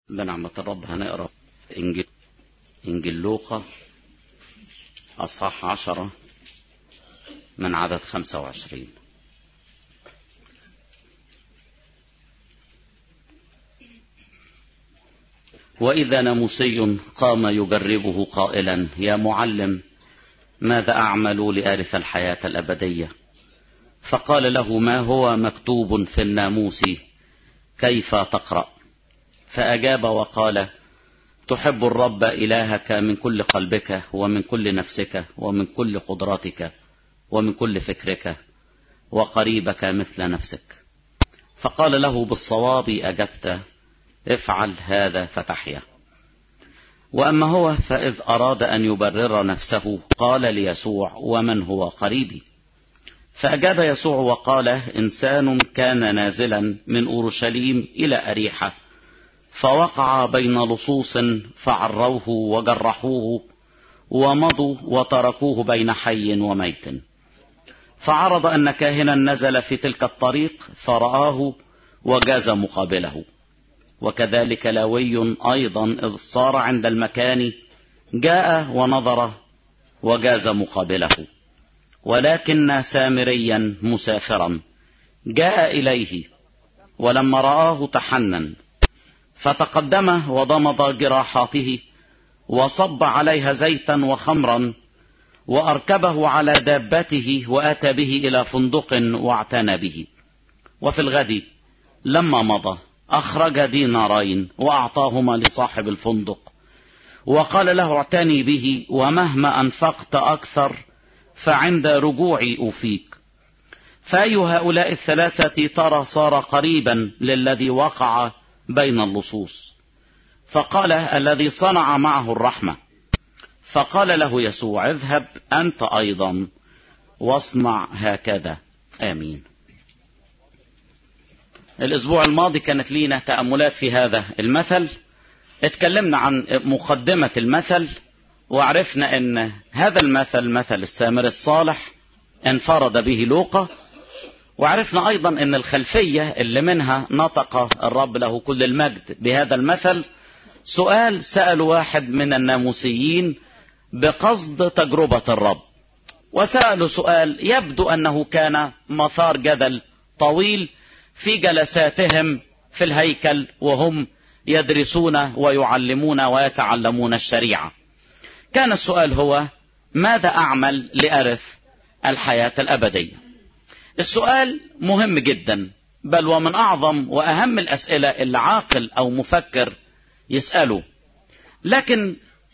بنعمة الرب هنقرا إنجيل إنجيل لوقا أصحاح عشرة من عدد خمسة وعشرين وإذا ناموسي قام يجربه قائلا يا معلم ماذا أعمل لأرث الحياة الأبدية فقال له ما هو مكتوب في الناموس كيف تقرأ فأجاب وقال تحب الرب إلهك من كل قلبك ومن كل نفسك ومن كل قدرتك ومن كل فكرك وقريبك مثل نفسك فقال له بالصواب أجبت افعل هذا فتحيا وأما هو فإذ أراد أن يبرر نفسه قال ليسوع ومن هو قريبي فأجاب يسوع وقال إنسان كان نازلا من أورشليم إلى أريحة فوقع بين لصوص فعروه وجرحوه ومضوا وتركوه بين حي وميت فعرض أن كاهنا نزل في تلك الطريق فرآه وجاز مقابله وكذلك لاوي أيضا إذ صار عند المكان جاء ونظر وجاز مقابله ولكن سامريا مسافرا جاء إليه ولما رآه تحنن فتقدم وضمض جراحاته وصب عليها زيتا وخمرا وأركبه على دابته وأتى به إلى فندق واعتنى به وفي الغد لما مضى أخرج دينارين وأعطاهما لصاحب الفندق وقال له اعتني به ومهما أنفقت أكثر فعند رجوعي أوفيك فأي هؤلاء الثلاثة ترى صار قريبا للذي وقع بين اللصوص فقال الذي صنع معه الرحمة فقال له يسوع اذهب أنت أيضا واصنع هكذا آمين الأسبوع الماضي كانت لينا تأملات في هذا المثل اتكلمنا عن مقدمة المثل وعرفنا ان هذا المثل مثل السامر الصالح انفرد به لوقا وعرفنا ايضا ان الخلفية اللي منها نطق الرب له كل المجد بهذا المثل سؤال سأل واحد من الناموسيين بقصد تجربة الرب وسأله سؤال يبدو انه كان مثار جدل طويل في جلساتهم في الهيكل وهم يدرسون ويعلمون ويتعلمون الشريعه كان السؤال هو ماذا أعمل لأرث الحياة الأبدية السؤال مهم جدا بل ومن أعظم وأهم الأسئلة اللي عاقل أو مفكر يسأله لكن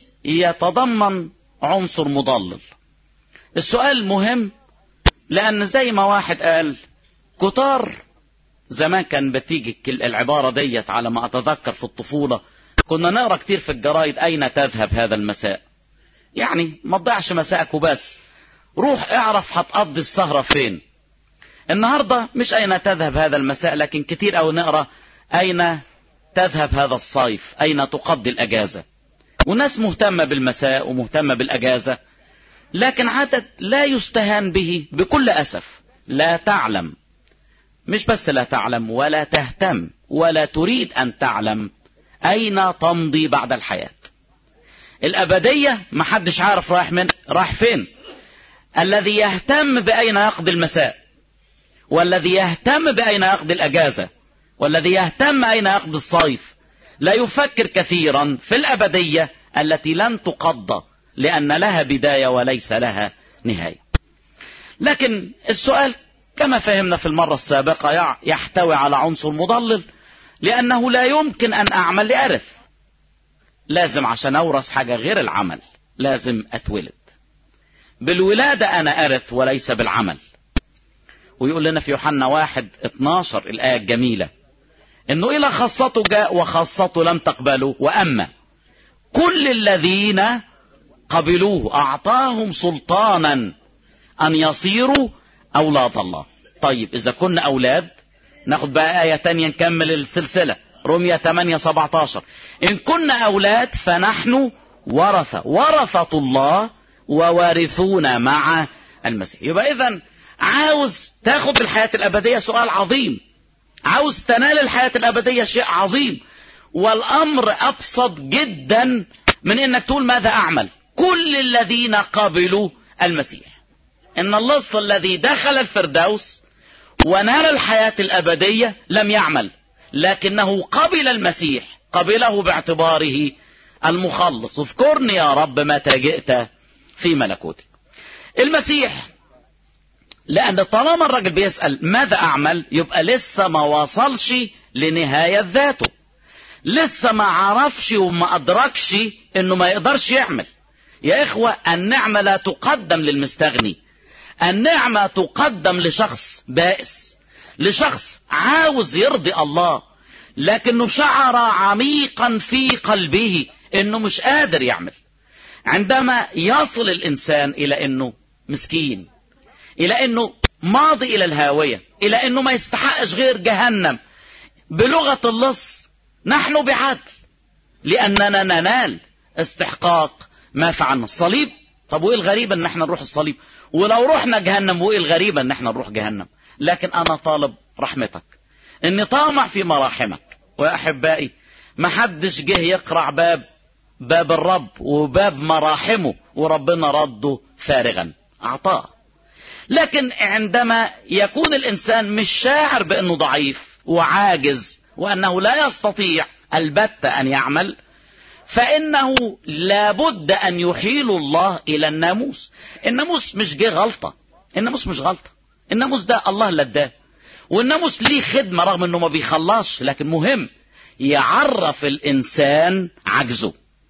يتضمن عنصر مضلل السؤال مهم لأن زي ما واحد قال كتار زمان كان بتيجي العبارة ديت على ما أتذكر في الطفولة كنا نقرأ كتير في الجرايد أين تذهب هذا المساء يعني ما تضيعش مساءك وبس روح اعرف هتقضي السهرة فين النهاردة مش اين تذهب هذا المساء لكن كتير او نقرأ اين تذهب هذا الصيف اين تقضي الاجازة وناس مهتمة بالمساء ومهتمة بالاجازة لكن عدد لا يستهان به بكل اسف لا تعلم مش بس لا تعلم ولا تهتم ولا تريد ان تعلم اين تمضي بعد الحياه الأبدية محدش عارف رايح من رايح فين الذي يهتم بأين يقضي المساء والذي يهتم بأين يقضي الأجازة والذي يهتم أين يقضي الصيف لا يفكر كثيرا في الأبدية التي لن تقضى لأن لها بداية وليس لها نهاية لكن السؤال كما فهمنا في المرة السابقة يحتوي على عنصر مضلل لأنه لا يمكن أن أعمل لأرث لازم عشان اورث حاجة غير العمل لازم اتولد بالولادة انا ارث وليس بالعمل ويقول لنا في يوحنا واحد اتناشر الآية الجميلة انه الى خاصته جاء وخاصته لم تقبله واما كل الذين قبلوه اعطاهم سلطانا ان يصيروا اولاد الله طيب اذا كنا اولاد ناخد بقى آية تانية نكمل السلسلة رمية 8 17 إن كنا أولاد فنحن ورثة ورثة الله ووارثون مع المسيح يبقى إذا عاوز تاخد الحياة الأبدية سؤال عظيم عاوز تنال الحياة الأبدية شيء عظيم والامر ابسط جدا من انك تقول ماذا اعمل كل الذين قبلوا المسيح ان اللص الذي دخل الفردوس ونال الحياة الابدية لم يعمل لكنه قبل المسيح قبله باعتباره المخلص اذكرني يا رب متى جئت في ملكوتك المسيح لان طالما الراجل بيسأل ماذا اعمل يبقى لسه ما وصلش لنهاية ذاته لسه ما عرفش وما ادركش انه ما يقدرش يعمل يا اخوة النعمة لا تقدم للمستغني النعمة تقدم لشخص بائس لشخص عاوز يرضي الله لكنه شعر عميقا في قلبه انه مش قادر يعمل عندما يصل الانسان الى انه مسكين الى انه ماضي الى الهاوية الى انه ما يستحقش غير جهنم بلغة اللص نحن بعدل لاننا ننال استحقاق ما فعلنا الصليب طب وايه الغريب ان احنا نروح الصليب ولو رحنا جهنم وايه الغريب ان احنا نروح جهنم لكن انا طالب رحمتك اني طامع في مراحمك واحبائي ما حدش جه يقرع باب باب الرب وباب مراحمه وربنا رده فارغا اعطاه لكن عندما يكون الانسان مش شاعر بانه ضعيف وعاجز وانه لا يستطيع البتة ان يعمل فانه لابد ان يحيل الله الى الناموس الناموس مش جه غلطة الناموس مش غلطة الناموس ده الله اللي اداه والناموس ليه خدمة رغم انه ما بيخلصش لكن مهم يعرف الانسان عجزه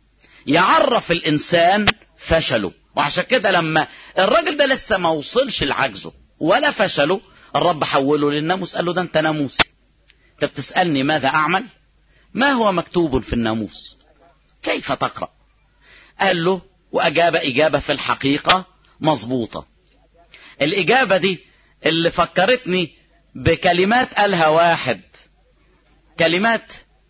يعرف الانسان فشله وعشان كده لما الراجل ده لسه ما وصلش لعجزه ولا فشله الرب حوله للناموس قال له ده انت ناموسي انت بتسألني ماذا اعمل ما هو مكتوب في الناموس كيف تقرأ قال له واجاب اجابة في الحقيقة مظبوطة الاجابة دي اللي فكرتني بكلمات قالها واحد كلمات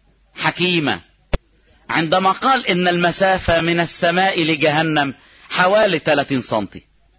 حكيمة عندما قال ان المسافة من السماء لجهنم حوالي 30 سنتي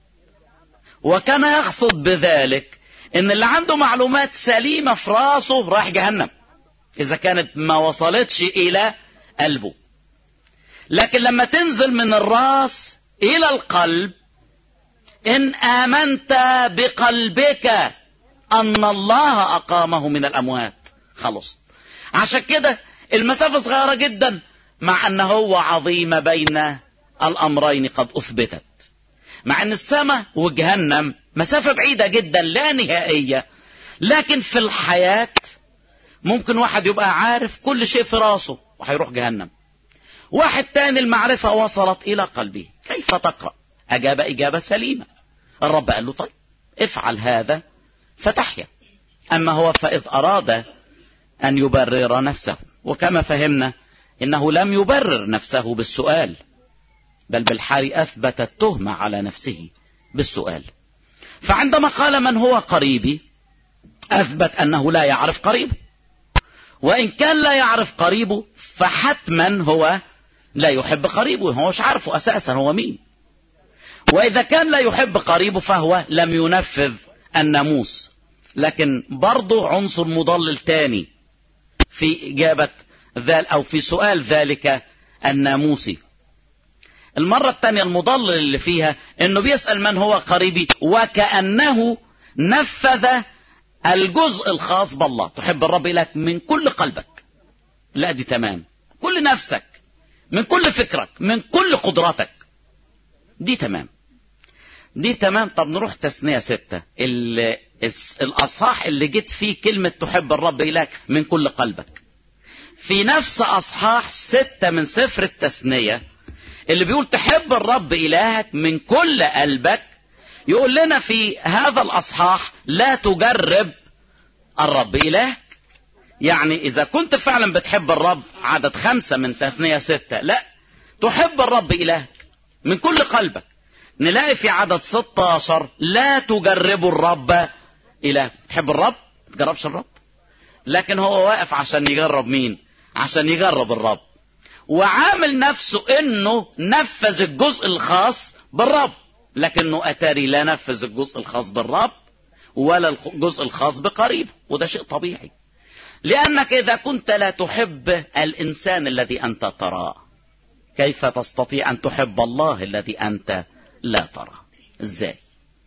وكان يقصد بذلك ان اللي عنده معلومات سليمة في راسه راح جهنم اذا كانت ما وصلتش الى قلبه لكن لما تنزل من الراس الى القلب ان امنت بقلبك ان الله اقامه من الاموات خلص عشان كده المسافة صغيرة جدا مع ان هو عظيمة بين الامرين قد اثبتت مع ان السماء وجهنم مسافة بعيدة جدا لا نهائية لكن في الحياة ممكن واحد يبقى عارف كل شيء في راسه وهيروح جهنم واحد تاني المعرفة وصلت الى قلبه كيف تقرأ اجاب اجابة سليمة الرب قال له طيب افعل هذا فتحيا اما هو فاذ اراد ان يبرر نفسه وكما فهمنا انه لم يبرر نفسه بالسؤال بل بالحال اثبت التهمة على نفسه بالسؤال فعندما قال من هو قريبي اثبت انه لا يعرف قريبه وان كان لا يعرف قريبه فحتما هو لا يحب قريبه هو مش عارفه اساسا هو مين واذا كان لا يحب قريبه فهو لم ينفذ الناموس لكن برضه عنصر مضلل تاني في اجابة ذل او في سؤال ذلك الناموسي المرة الثانية المضلل اللي فيها انه بيسأل من هو قريبي وكأنه نفذ الجزء الخاص بالله تحب الرب إلهك من كل قلبك لا دي تمام كل نفسك من كل فكرك من كل قدراتك دي تمام دي تمام طب نروح تسنية ستة الأصحاح اللي جيت فيه كلمة تحب الرب إلهك من كل قلبك في نفس أصحاح ستة من سفر التثنية اللي بيقول تحب الرب إلهك من كل قلبك يقول لنا في هذا الأصحاح لا تجرب الرب إلهك يعني إذا كنت فعلا بتحب الرب عدد خمسة من تثنية ستة لا تحب الرب إلهك من كل قلبك نلاقي في عدد 16 لا تجربوا الرب إلهك تحب الرب ما تجربش الرب لكن هو واقف عشان يجرب مين عشان يجرب الرب وعامل نفسه انه نفذ الجزء الخاص بالرب لكنه اتاري لا نفذ الجزء الخاص بالرب ولا الجزء الخاص بقريبه وده شيء طبيعي لأنك إذا كنت لا تحب الإنسان الذي أنت تراه كيف تستطيع أن تحب الله الذي أنت لا تراه إزاي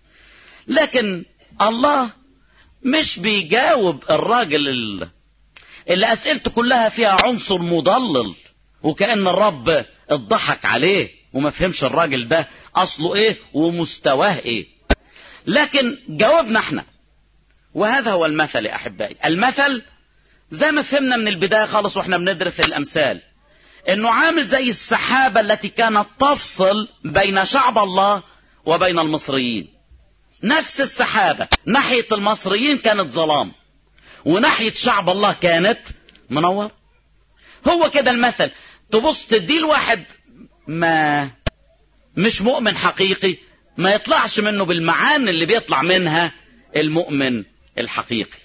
لكن الله مش بيجاوب الراجل اللي أسئلته كلها فيها عنصر مضلل وكأن الرب اتضحك عليه وما فهمش الراجل ده أصله إيه ومستواه إيه لكن جاوبنا احنا وهذا هو المثل يا أحبائي المثل زي ما فهمنا من البداية خالص واحنا بندرس الأمثال انه عامل زي السحابة التي كانت تفصل بين شعب الله وبين المصريين نفس السحابة ناحية المصريين كانت ظلام وناحية شعب الله كانت منور هو كده المثل تبص تدي الواحد ما مش مؤمن حقيقي ما يطلعش منه بالمعاني اللي بيطلع منها المؤمن الحقيقي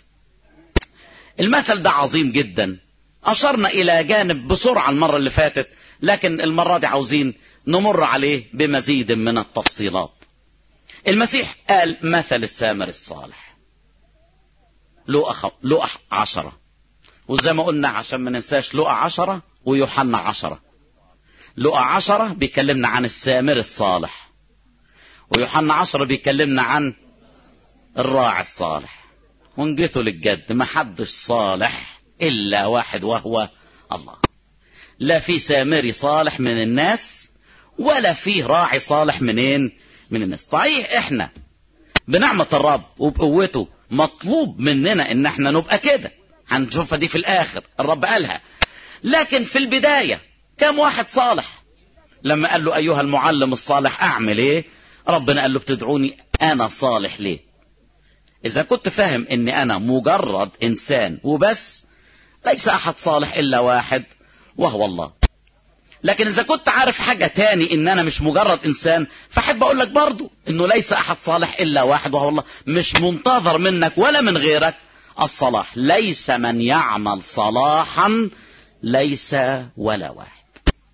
المثل ده عظيم جدا أشرنا إلى جانب بسرعة المرة اللي فاتت لكن المرة دي عاوزين نمر عليه بمزيد من التفصيلات المسيح قال مثل السامر الصالح لقى لقى عشرة وزي ما قلنا عشان ما ننساش لقى عشرة ويوحنا عشرة لقى عشرة بيكلمنا عن السامر الصالح ويوحنا عشرة بيكلمنا عن الراعي الصالح ونجيته للجد ما حدش صالح إلا واحد وهو الله لا في سامري صالح من الناس ولا في راعي صالح منين من الناس صحيح احنا بنعمة الرب وبقوته مطلوب مننا ان احنا نبقى كده هنشوفها دي في الاخر الرب قالها لكن في البداية كم واحد صالح لما قال له ايها المعلم الصالح اعمل ايه ربنا قال له بتدعوني انا صالح ليه اذا كنت فاهم اني انا مجرد انسان وبس ليس احد صالح الا واحد وهو الله لكن اذا كنت عارف حاجة تاني ان انا مش مجرد انسان فاحب اقول لك برضو انه ليس احد صالح الا واحد وهو الله مش منتظر منك ولا من غيرك الصلاح ليس من يعمل صلاحا ليس ولا واحد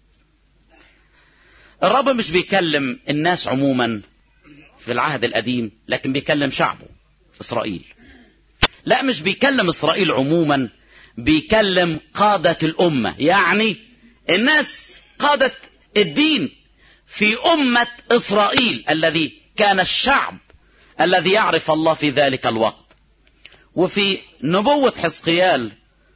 الرب مش بيكلم الناس عموما في العهد القديم لكن بيكلم شعبه اسرائيل لا مش بيكلم اسرائيل عموما بيكلم قادة الامة يعني الناس قادة الدين في امة اسرائيل الذي كان الشعب الذي يعرف الله في ذلك الوقت وفي نبوة حزقيال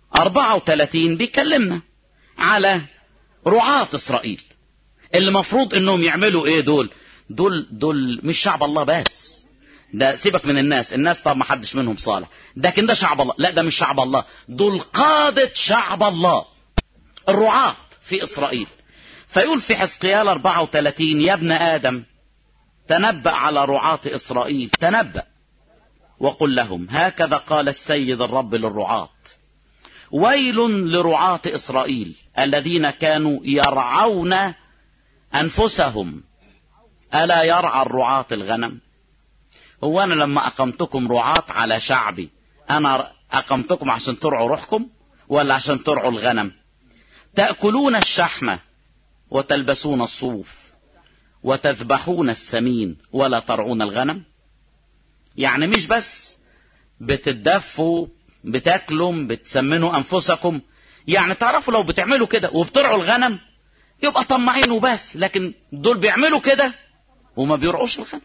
34 بيكلمنا على رعاة اسرائيل اللي مفروض انهم يعملوا ايه دول دول دول مش شعب الله بس ده سيبك من الناس الناس طب ما حدش منهم صالح لكن ده شعب الله لا ده مش شعب الله دول قادة شعب الله الرعاة في اسرائيل فيقول في حزقيال 34 يا ابن ادم تنبأ على رعاة اسرائيل تنبأ وقل لهم هكذا قال السيد الرب للرعاة ويل لرعاة اسرائيل الذين كانوا يرعون انفسهم الا يرعى الرعاة الغنم هو انا لما اقمتكم رعاة على شعبي انا اقمتكم عشان ترعوا روحكم ولا عشان ترعوا الغنم تأكلون الشحمة وتلبسون الصوف وتذبحون السمين ولا ترعون الغنم يعني مش بس بتدفوا بتاكلوا بتسمنوا انفسكم يعني تعرفوا لو بتعملوا كده وبترعوا الغنم يبقى طماعين وبس لكن دول بيعملوا كده وما بيرعوش الغنم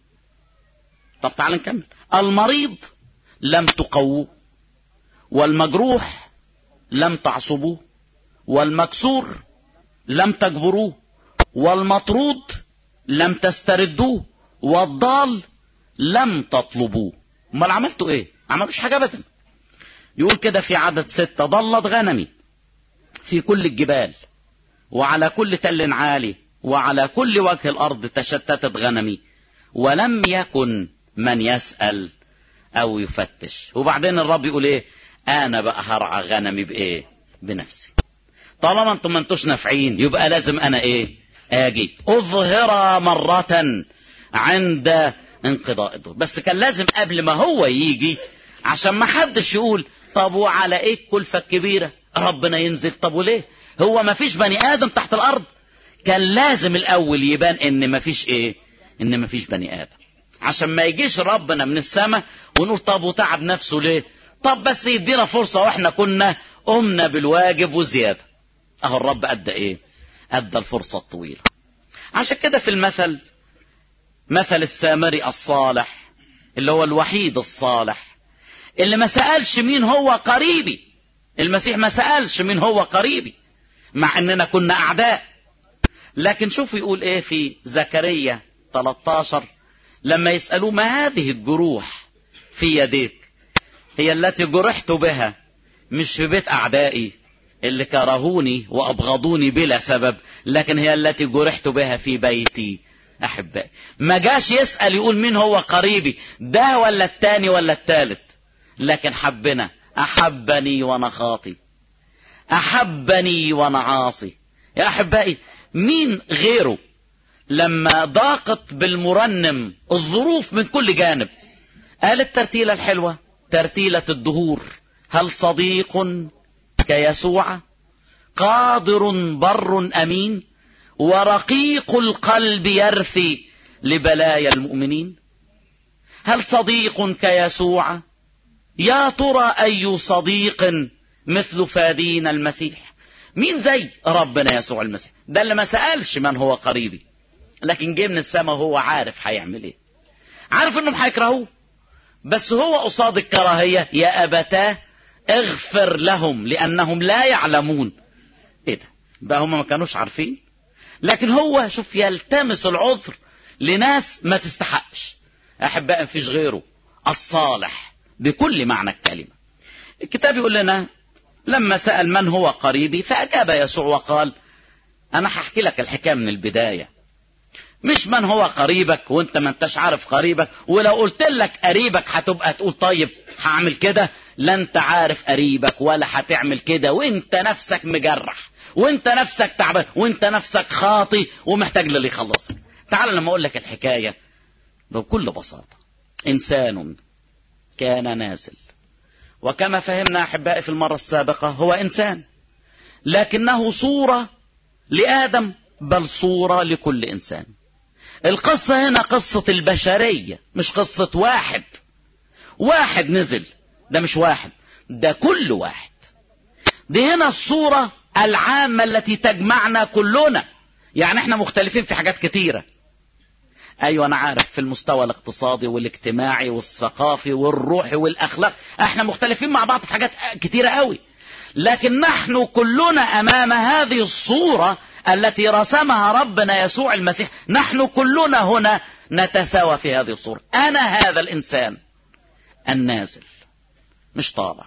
طب تعال نكمل المريض لم تقووه والمجروح لم تعصبوه والمكسور لم تجبروه والمطرود لم تستردوه والضال لم تطلبوه امال عملتوا ايه عملوش حاجه ابدا يقول كده في عدد ستة ضلت غنمي في كل الجبال وعلى كل تل عالي وعلى كل وجه الارض تشتتت غنمي ولم يكن من يسأل او يفتش وبعدين الرب يقول ايه انا بقى هرعى غنمي بايه بنفسي طالما انتم ما انتوش نافعين يبقى لازم انا ايه اجي اظهر مرة عند انقضاء الدور بس كان لازم قبل ما هو يجي عشان ما حدش يقول طب وعلى ايه الكلفة الكبيرة ربنا ينزل طب وليه هو ما فيش بني ادم تحت الارض كان لازم الاول يبان ان ما فيش ايه ان ما فيش بني ادم عشان ما يجيش ربنا من السماء ونقول طب وتعب نفسه ليه طب بس يدينا فرصة واحنا كنا قمنا بالواجب وزيادة اهو الرب ادى ايه ادى الفرصة الطويلة عشان كده في المثل مثل السامري الصالح اللي هو الوحيد الصالح اللي ما سألش مين هو قريبي المسيح ما سألش مين هو قريبي مع اننا كنا اعداء لكن شوفوا يقول ايه في زكريا 13 لما يسألوه ما هذه الجروح في يديك هي التي جرحت بها مش في بيت اعدائي اللي كرهوني وابغضوني بلا سبب لكن هي التي جرحت بها في بيتي احبائي ما جاش يسأل يقول مين هو قريبي ده ولا التاني ولا التالت لكن حبنا احبني وانا خاطي احبني وانا عاصي يا احبائي مين غيره لما ضاقت بالمرنم الظروف من كل جانب قال الترتيلة الحلوة ترتيلة الدهور هل صديق كيسوع قادر بر امين ورقيق القلب يرثي لبلايا المؤمنين هل صديق كيسوع يا ترى اي صديق مثل فادين المسيح مين زي ربنا يسوع المسيح ده اللي ما سألش من هو قريبي لكن جه من السماء وهو عارف هيعمل ايه عارف انهم هيكرهوه بس هو قصاد الكراهية يا أبتاه اغفر لهم لأنهم لا يعلمون ايه ده بقى هم ما كانوش عارفين لكن هو شوف يلتمس العذر لناس ما تستحقش أحباء مفيش غيره الصالح بكل معنى الكلمة الكتاب يقول لنا لما سأل من هو قريبي فأجاب يسوع وقال أنا هحكي لك الحكاية من البداية مش من هو قريبك وانت ما انتش عارف قريبك ولو قلت لك قريبك هتبقى تقول طيب هعمل كده لا انت عارف قريبك ولا هتعمل كده وانت نفسك مجرح وانت نفسك تعبان وانت نفسك خاطي ومحتاج للي يخلصك تعال لما اقول لك الحكاية بكل بساطة انسان كان نازل وكما فهمنا احبائي في المرة السابقة هو انسان لكنه صورة لآدم بل صورة لكل انسان القصة هنا قصة البشرية مش قصة واحد واحد نزل ده مش واحد ده كل واحد دي هنا الصورة العامة التي تجمعنا كلنا يعني احنا مختلفين في حاجات كتيرة ايوه انا عارف في المستوى الاقتصادي والاجتماعي والثقافي والروحي والاخلاق احنا مختلفين مع بعض في حاجات كتيرة قوي لكن نحن كلنا امام هذه الصورة التي رسمها ربنا يسوع المسيح نحن كلنا هنا نتساوى في هذه الصورة انا هذا الانسان النازل مش طالع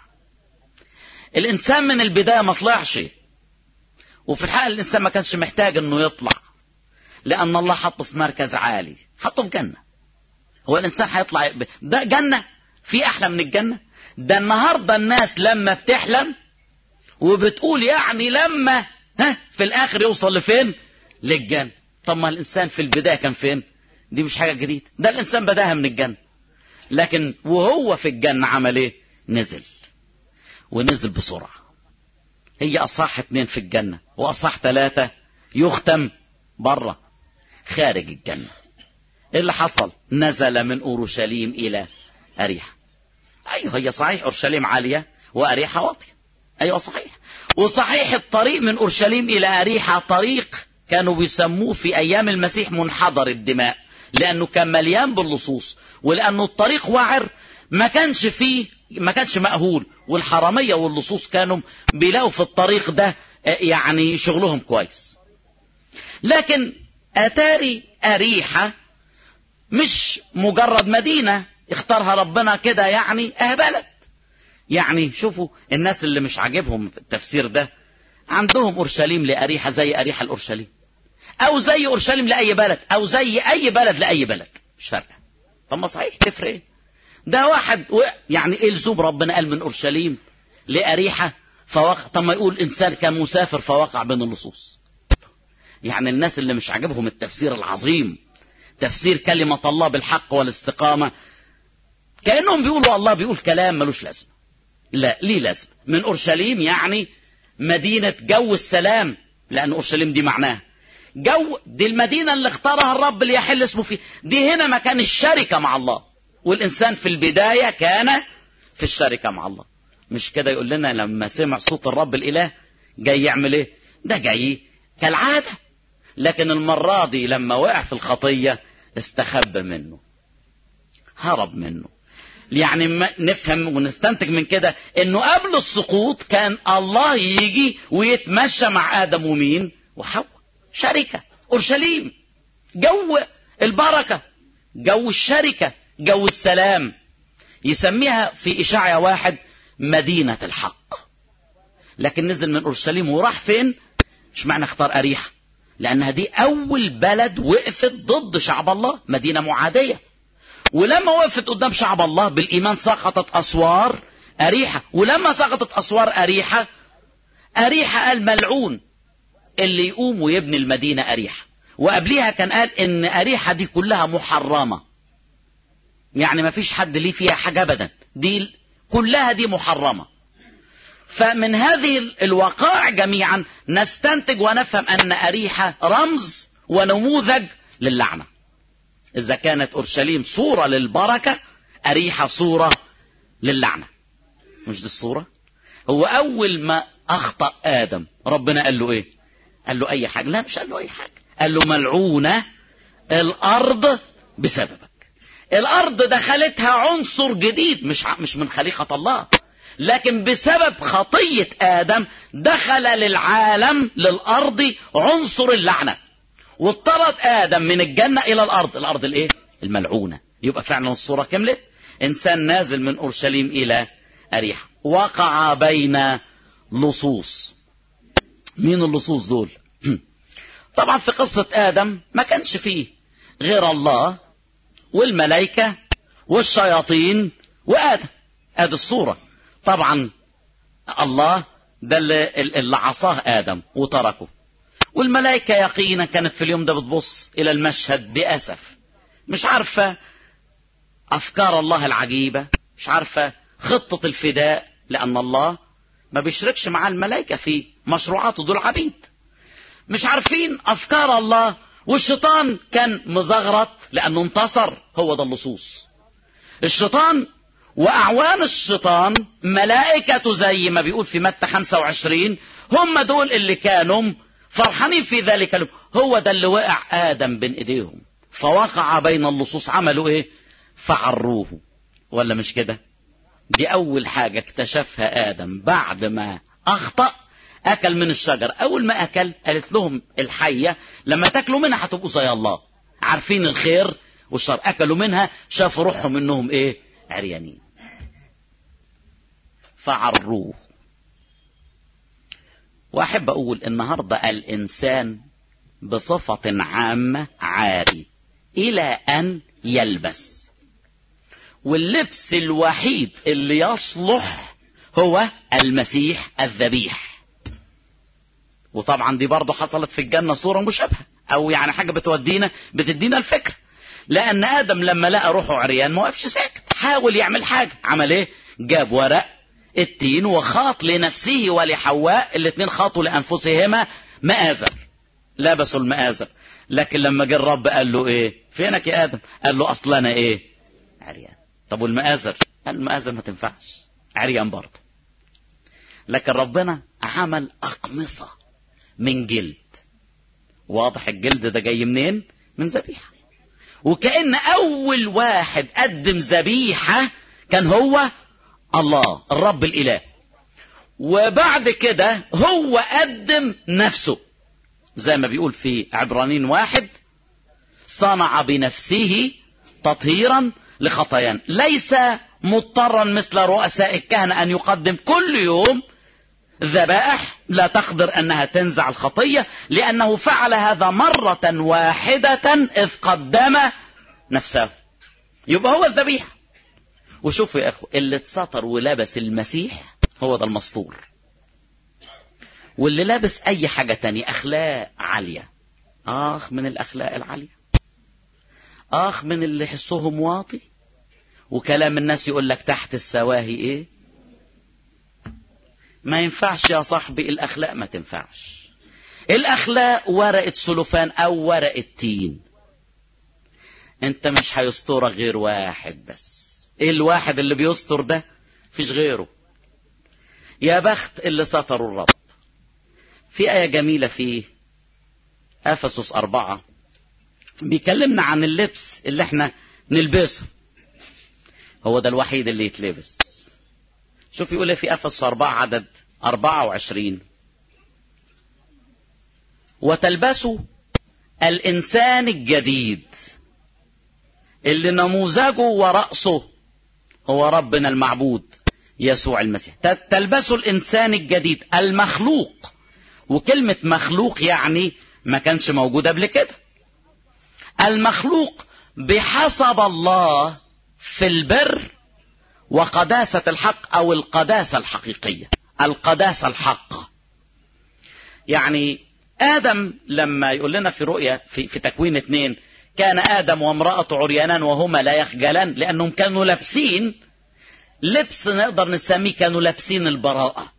الانسان من البداية ما طلعش وفي الحقيقة الانسان ما كانش محتاج انه يطلع لان الله حطه في مركز عالي حطه في جنة هو الانسان هيطلع ب... ده جنة في احلى من الجنة ده النهاردة الناس لما بتحلم وبتقول يعني لما ها في الاخر يوصل لفين للجنة طب ما الانسان في البداية كان فين دي مش حاجة جديدة ده الانسان بداها من الجنة لكن وهو في الجنة عمل ايه نزل ونزل بسرعة هي اصح اتنين في الجنة واصح ثلاثة يختم بره خارج الجنة ايه اللي حصل نزل من اورشليم الى اريحة ايوه هي صحيح اورشليم عالية واريحة واطية ايوه صحيح وصحيح الطريق من اورشليم الى اريحة طريق كانوا بيسموه في ايام المسيح منحدر الدماء لانه كان مليان باللصوص ولانه الطريق وعر ما كانش فيه ما كانش مأهول والحرامية واللصوص كانوا بيلاقوا في الطريق ده يعني شغلهم كويس لكن اتاري اريحة مش مجرد مدينة اختارها ربنا كده يعني اه بلد يعني شوفوا الناس اللي مش عاجبهم التفسير ده عندهم اورشليم لاريحة زي اريحة الاورشليم او زي اورشليم لاي بلد او زي اي بلد لاي بلد مش فارقه طب ما صحيح تفرق ايه ده واحد و... يعني ايه لزوم ربنا قال من اورشليم لاريحه فوقع طب ما يقول انسان كان مسافر فوقع بين اللصوص يعني الناس اللي مش عاجبهم التفسير العظيم تفسير كلمة الله بالحق والاستقامة كأنهم بيقولوا الله بيقول كلام ملوش لازمة لا ليه لازمة من أورشليم يعني مدينة جو السلام لأن أورشليم دي معناها جو دي المدينة اللي اختارها الرب اللي يحل اسمه فيه دي هنا مكان الشركة مع الله والإنسان في البداية كان في الشركة مع الله مش كده يقول لنا لما سمع صوت الرب الإله جاي يعمل ايه ده جاي كالعادة لكن المرة دي لما وقع في الخطية استخبى منه هرب منه يعني نفهم ونستنتج من كده انه قبل السقوط كان الله يجي ويتمشى مع ادم ومين وحواء شركة اورشليم جو البركة جو الشركة جو السلام يسميها في اشاعية واحد مدينة الحق لكن نزل من اورشليم وراح فين مش معنى اختار اريحة لانها دي اول بلد وقفت ضد شعب الله مدينة معادية ولما وقفت قدام شعب الله بالايمان سقطت اسوار اريحة ولما سقطت اسوار اريحة اريحة قال ملعون اللي يقوم ويبني المدينة اريحة وقبليها كان قال ان اريحة دي كلها محرمة يعني ما فيش حد ليه فيها حاجة ابدا دي كلها دي محرمة فمن هذه الوقائع جميعا نستنتج ونفهم ان اريحة رمز ونموذج للعنة اذا كانت اورشليم صورة للبركة اريحة صورة للعنة مش دي الصورة هو اول ما اخطأ ادم ربنا قال له ايه قال له اي حاجة لا مش قال له اي حاجة قال له ملعونة الارض بسببك الارض دخلتها عنصر جديد مش مش من خليقة الله لكن بسبب خطية ادم دخل للعالم للارض عنصر اللعنة واضطرد ادم من الجنة الى الارض الارض الايه الملعونة يبقى فعلا الصورة كملت انسان نازل من اورشليم الى اريحة وقع بين لصوص مين اللصوص دول طبعا في قصة ادم ما كانش فيه غير الله والملائكة والشياطين وادم ادي الصورة طبعا الله ده اللي عصاه ادم وتركه والملائكة يقينا كانت في اليوم ده بتبص الى المشهد باسف مش عارفة افكار الله العجيبة مش عارفة خطة الفداء لان الله ما بيشركش مع الملائكة في مشروعاته دول عبيد مش عارفين افكار الله والشيطان كان مزغرط لانه انتصر هو ده اللصوص الشيطان واعوان الشيطان ملائكة زي ما بيقول في متى 25 هم دول اللي كانوا فرحانين في ذلك اليوم هو ده اللي وقع ادم بين ايديهم فوقع بين اللصوص عملوا ايه فعروه ولا مش كده دي اول حاجة اكتشفها ادم بعد ما اخطأ اكل من الشجر اول ما اكل قالت لهم الحية لما تاكلوا منها هتبقوا زي الله عارفين الخير والشر اكلوا منها شافوا روحهم انهم ايه عريانين فعروه واحب اقول النهاردة الانسان بصفة عامة عاري الى ان يلبس واللبس الوحيد اللي يصلح هو المسيح الذبيح وطبعا دي برضه حصلت في الجنة صورة مشابهة او يعني حاجة بتودينا بتدينا الفكرة لان ادم لما لقى روحه عريان ما وقفش ساكت حاول يعمل حاجة عمل ايه جاب ورق التين وخاط لنفسه ولحواء الاثنين خاطوا لانفسهما مآزر لبسوا المآزر لكن لما جه الرب قال له ايه فينك يا ادم قال له اصل انا ايه عريان طب والمآزر قال المآزر ما تنفعش عريان برضه لكن ربنا عمل اقمصة من جلد واضح الجلد ده جاي منين من ذبيحة وكأن اول واحد قدم ذبيحة كان هو الله الرب الاله وبعد كده هو قدم نفسه زي ما بيقول في عبرانين واحد صنع بنفسه تطهيرا لخطايانا ليس مضطرا مثل رؤساء الكهنة ان يقدم كل يوم ذبائح لا تقدر انها تنزع الخطية لانه فعل هذا مرة واحدة اذ قدم نفسه يبقى هو الذبيحة وشوفوا يا اخو اللي اتسطر ولبس المسيح هو ده المسطور واللي لابس اي حاجة تانية اخلاق عالية اخ من الاخلاق العالية اخ من اللي حسهم واطي وكلام الناس يقول لك تحت السواهي ايه ما ينفعش يا صاحبي الاخلاق ما تنفعش الاخلاق ورقة سلوفان او ورقة تين انت مش هيسترك غير واحد بس ايه الواحد اللي بيستر ده فيش غيره يا بخت اللي ستروا الرب في آية جميلة في أفسس أربعة بيكلمنا عن اللبس اللي احنا نلبسه هو ده الوحيد اللي يتلبس شوف يقول في أفسس أربعة عدد أربعة وعشرين وتلبسوا الإنسان الجديد اللي نموذجه ورأسه هو ربنا المعبود يسوع المسيح تلبسوا الإنسان الجديد المخلوق وكلمة مخلوق يعني ما كانش موجود قبل كده المخلوق بحسب الله في البر وقداسة الحق أو القداسة الحقيقية القداسة الحق يعني آدم لما يقول لنا في رؤية في, في تكوين اثنين كان آدم وامرأة عريانان وهما لا يخجلان لأنهم كانوا لابسين لبس نقدر نسميه كانوا لابسين البراءة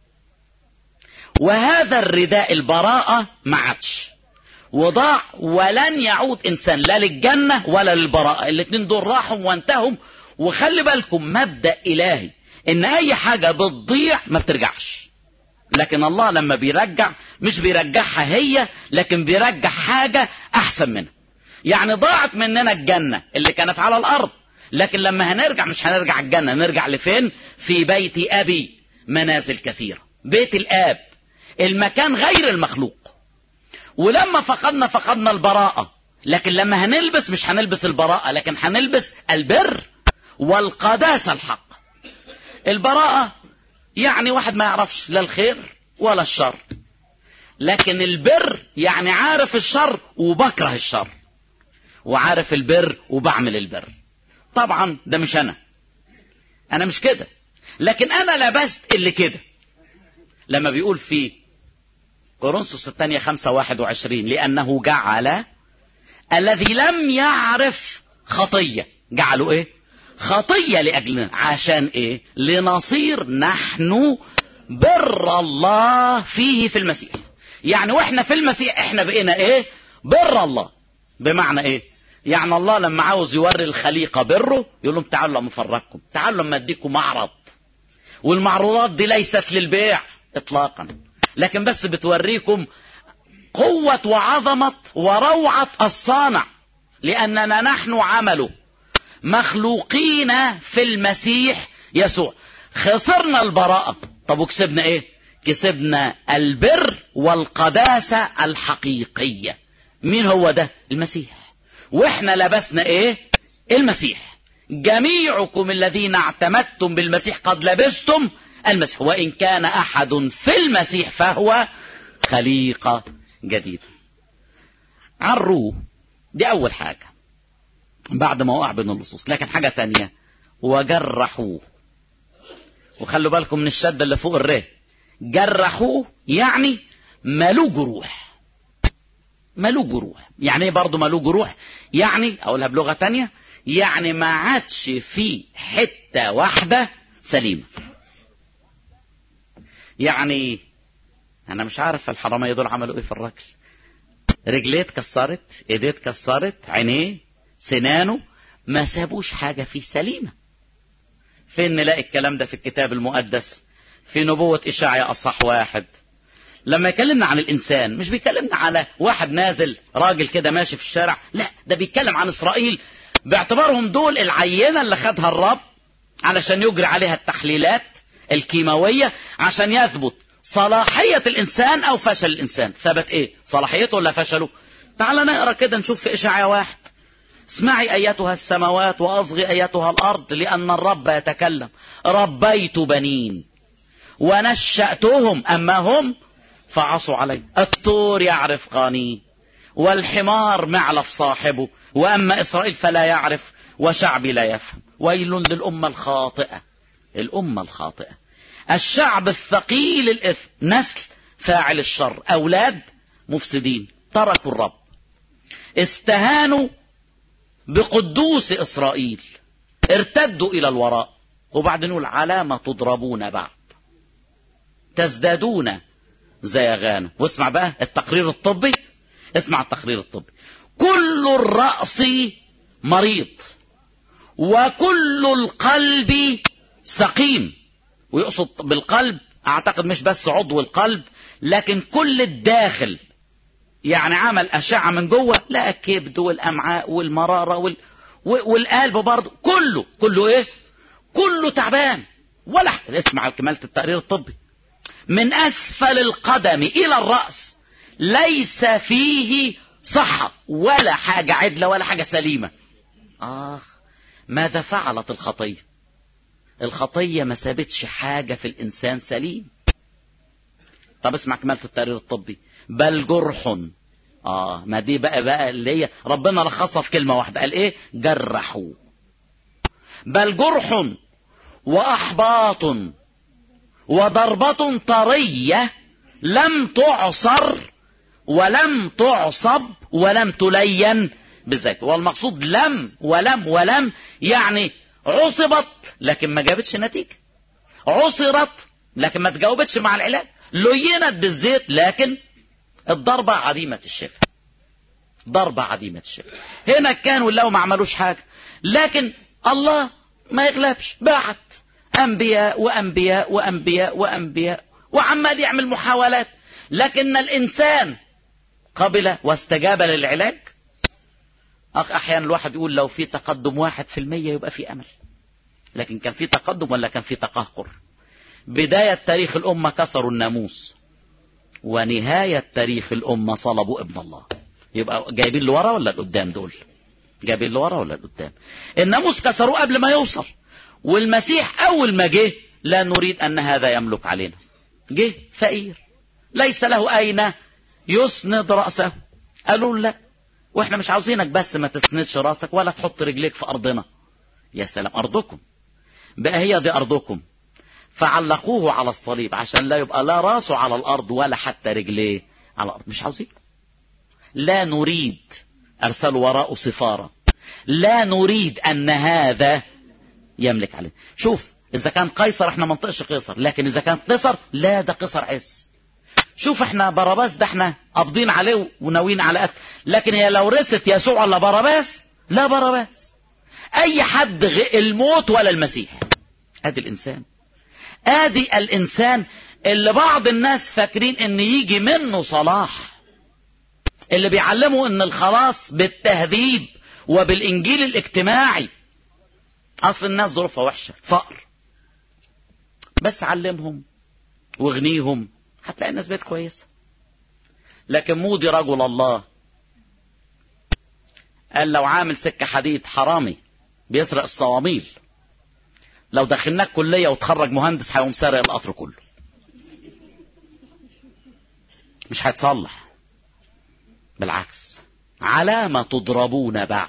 وهذا الرداء البراءة ما عادش وضاع ولن يعود إنسان لا للجنة ولا للبراءة الاثنين دول راحوا وانتهوا وخلي بالكم مبدأ إلهي إن أي حاجة بتضيع ما بترجعش لكن الله لما بيرجع مش بيرجعها هي لكن بيرجع حاجة أحسن منها يعني ضاعت مننا الجنة اللي كانت على الأرض لكن لما هنرجع مش هنرجع الجنة نرجع لفين في بيت أبي منازل كثيرة بيت الآب المكان غير المخلوق ولما فقدنا فقدنا البراءة لكن لما هنلبس مش هنلبس البراءة لكن هنلبس البر والقداسة الحق البراءة يعني واحد ما يعرفش لا الخير ولا الشر لكن البر يعني عارف الشر وبكره الشر وعارف البر وبعمل البر طبعا ده مش انا انا مش كده لكن انا لبست اللي كده لما بيقول في كورنثوس الثانية خمسة واحد وعشرين لأنه جعل الذي لم يعرف خطية جعله ايه خطية لأجلنا عشان ايه لنصير نحن بر الله فيه في المسيح يعني واحنا في المسيح احنا بقينا ايه بر الله بمعنى ايه يعني الله لما عاوز يوري الخليقة بره يقول لهم تعالوا لما افرجكم تعالوا لما اديكم معرض والمعروضات دي ليست للبيع اطلاقا لكن بس بتوريكم قوة وعظمة وروعة الصانع لأننا نحن عمله مخلوقين في المسيح يسوع خسرنا البراءة طب وكسبنا ايه كسبنا البر والقداسة الحقيقية مين هو ده المسيح واحنا لبسنا ايه المسيح جميعكم الذين اعتمدتم بالمسيح قد لبستم المسيح وإن كان أحد في المسيح فهو خليقة جديدة عروه دي أول حاجة بعد ما وقع بين اللصوص لكن حاجة تانية وجرحوه وخلوا بالكم من الشدة اللي فوق الره جرحوه يعني مالوه جروح مالوه جروح يعني ايه برضه مالوه جروح يعني اقولها بلغة تانية يعني ما عادش في حتة واحدة سليمة يعني انا مش عارف الحرامية دول عملوا ايه في الراجل رجليه اتكسرت ايديه اتكسرت عينيه سنانه ما سابوش حاجة فيه سليمة فين نلاقي الكلام ده في الكتاب المقدس في نبوة إشاعية أصح واحد لما يكلمنا عن الإنسان مش بيكلمنا على واحد نازل راجل كده ماشي في الشارع لا ده بيتكلم عن إسرائيل باعتبارهم دول العينة اللي خدها الرب علشان يجري عليها التحليلات الكيماوية عشان يثبت صلاحية الإنسان أو فشل الإنسان ثبت إيه صلاحيته ولا فشله تعال نقرأ كده نشوف في إشاعية واحد اسمعي أيتها السماوات وأصغي أيتها الأرض لأن الرب يتكلم ربيت بنين ونشأتهم أما هم فعصوا علي الطور يعرف قاني والحمار معلف صاحبه وأما إسرائيل فلا يعرف وشعبي لا يفهم ويل للأمة الخاطئة الأمة الخاطئة الشعب الثقيل الإثم نسل فاعل الشر أولاد مفسدين تركوا الرب استهانوا بقدوس إسرائيل ارتدوا إلى الوراء وبعد نقول علامة تضربون بعد تزدادون زيغان واسمع بقى التقرير الطبي اسمع التقرير الطبي كل الرأس مريض وكل القلب سقيم ويقصد بالقلب اعتقد مش بس عضو القلب لكن كل الداخل يعني عمل اشعه من جوه لقى الكبد والامعاء والمراره وال... والقلب برضه كله كله ايه كله تعبان ولا اسمع كمالة التقرير الطبي من اسفل القدم الى الرأس ليس فيه صحة ولا حاجة عدلة ولا حاجة سليمة آخ ماذا فعلت الخطية الخطية ما سابتش حاجة في الإنسان سليم طب اسمع كمالة التقرير الطبي بل جرح آه ما دي بقى بقى اللي هي ربنا لخصها في كلمة واحدة قال إيه جرحوا بل جرح وأحباط وضربة طرية لم تعصر ولم تعصب ولم تلين بالذات والمقصود لم ولم ولم يعني عصبت لكن ما جابتش نتيجة عصرت لكن ما تجاوبتش مع العلاج لينت بالزيت لكن الضربة عديمة الشفاء ضربة عديمة الشفاء هنا كانوا لو ما عملوش حاجة لكن الله ما يغلبش بعت أنبياء وأنبياء وأنبياء وأنبياء وعمال يعمل محاولات لكن الإنسان قبل واستجاب للعلاج أخ أحيانا الواحد يقول لو في تقدم واحد في المية يبقى في أمل لكن كان في تقدم ولا كان في تقهقر بداية تاريخ الأمة كسروا الناموس ونهاية تاريخ الأمة صلبوا ابن الله يبقى جايبين لورا ولا لقدام دول جايبين لورا ولا لقدام الناموس كسروه قبل ما يوصل والمسيح أول ما جه لا نريد أن هذا يملك علينا جه فقير ليس له أين يسند رأسه قالوا لا واحنا مش عاوزينك بس ما تسندش راسك ولا تحط رجليك في أرضنا يا سلام أرضكم بقى هي دي أرضكم فعلقوه على الصليب عشان لا يبقى لا راسه على الأرض ولا حتى رجليه على الأرض مش عاوزين لا نريد أرسلوا وراءه سفارة لا نريد أن هذا يملك عليه شوف إذا كان قيصر احنا منطقش قيصر لكن إذا كان قيصر لا ده قيصر عز شوف احنا باراباس ده احنا قابضين عليه وناويين على قتل لكن هي لو رست يسوع ولا باراباس لا باراباس اي حد الموت ولا المسيح ادي الانسان ادي الانسان اللي بعض الناس فاكرين ان يجي منه صلاح اللي بيعلموا ان الخلاص بالتهذيب وبالانجيل الاجتماعي اصل الناس ظروفها وحشة فقر بس علمهم واغنيهم هتلاقي الناس بقت كويسة لكن مودي رجل الله قال لو عامل سكة حديد حرامي بيسرق الصواميل لو دخلناك كلية وتخرج مهندس هيقوم سارق القطر كله مش هيتصلح بالعكس على ما تضربون بعد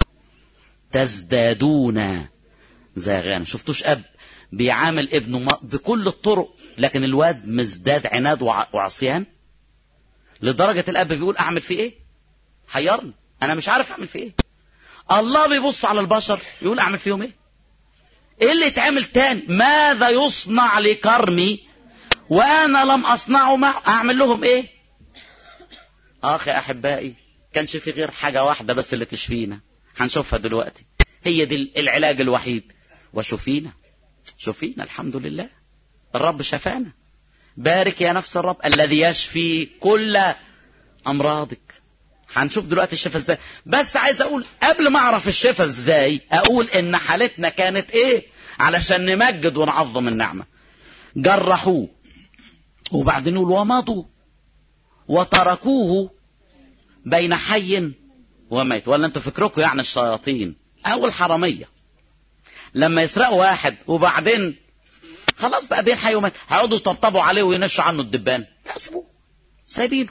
تزدادون زاغانا شفتوش اب بيعامل ابنه بكل الطرق لكن الواد مزداد عناد وعصيان لدرجة الاب بيقول اعمل فيه ايه حيرني انا مش عارف اعمل فيه ايه الله بيبص على البشر يقول اعمل فيهم ايه ايه اللي يتعمل تاني ماذا يصنع لكرمي وانا لم اصنعه مع اعمل لهم ايه اخ يا احبائي كانش في غير حاجة واحدة بس اللي تشفينا هنشوفها دلوقتي هي دي العلاج الوحيد وشوفينا شوفينا الحمد لله الرب شفانا بارك يا نفس الرب الذي يشفي كل امراضك هنشوف دلوقتي الشفاء ازاي بس عايز اقول قبل ما اعرف الشفاء ازاي اقول ان حالتنا كانت ايه علشان نمجد ونعظم النعمة جرحوه وبعدين يقول ومضوا وتركوه بين حي وميت ولا انتوا فكركم يعني الشياطين او الحرامية لما يسرقوا واحد وبعدين خلاص بقى بين حي وميت هيقعدوا يطبطبوا عليه وينشوا عنه الدبان لا سيبوه سايبينه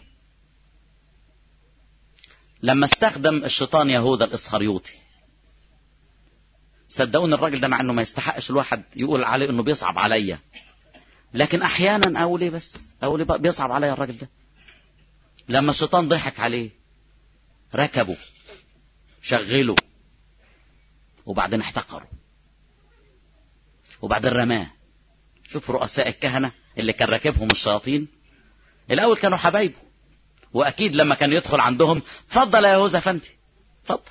لما استخدم الشيطان يهوذا الاسخريوطي صدقوني الراجل ده مع انه ما يستحقش الواحد يقول عليه انه بيصعب عليا لكن احيانا اقول ايه بس اقول ايه بيصعب عليا الراجل ده لما الشيطان ضحك عليه ركبه شغله وبعدين احتقره وبعدين رماه شوف رؤساء الكهنة اللي كان راكبهم الشياطين الاول كانوا حبايبه واكيد لما كان يدخل عندهم اتفضل يا يهوذا فندي اتفضل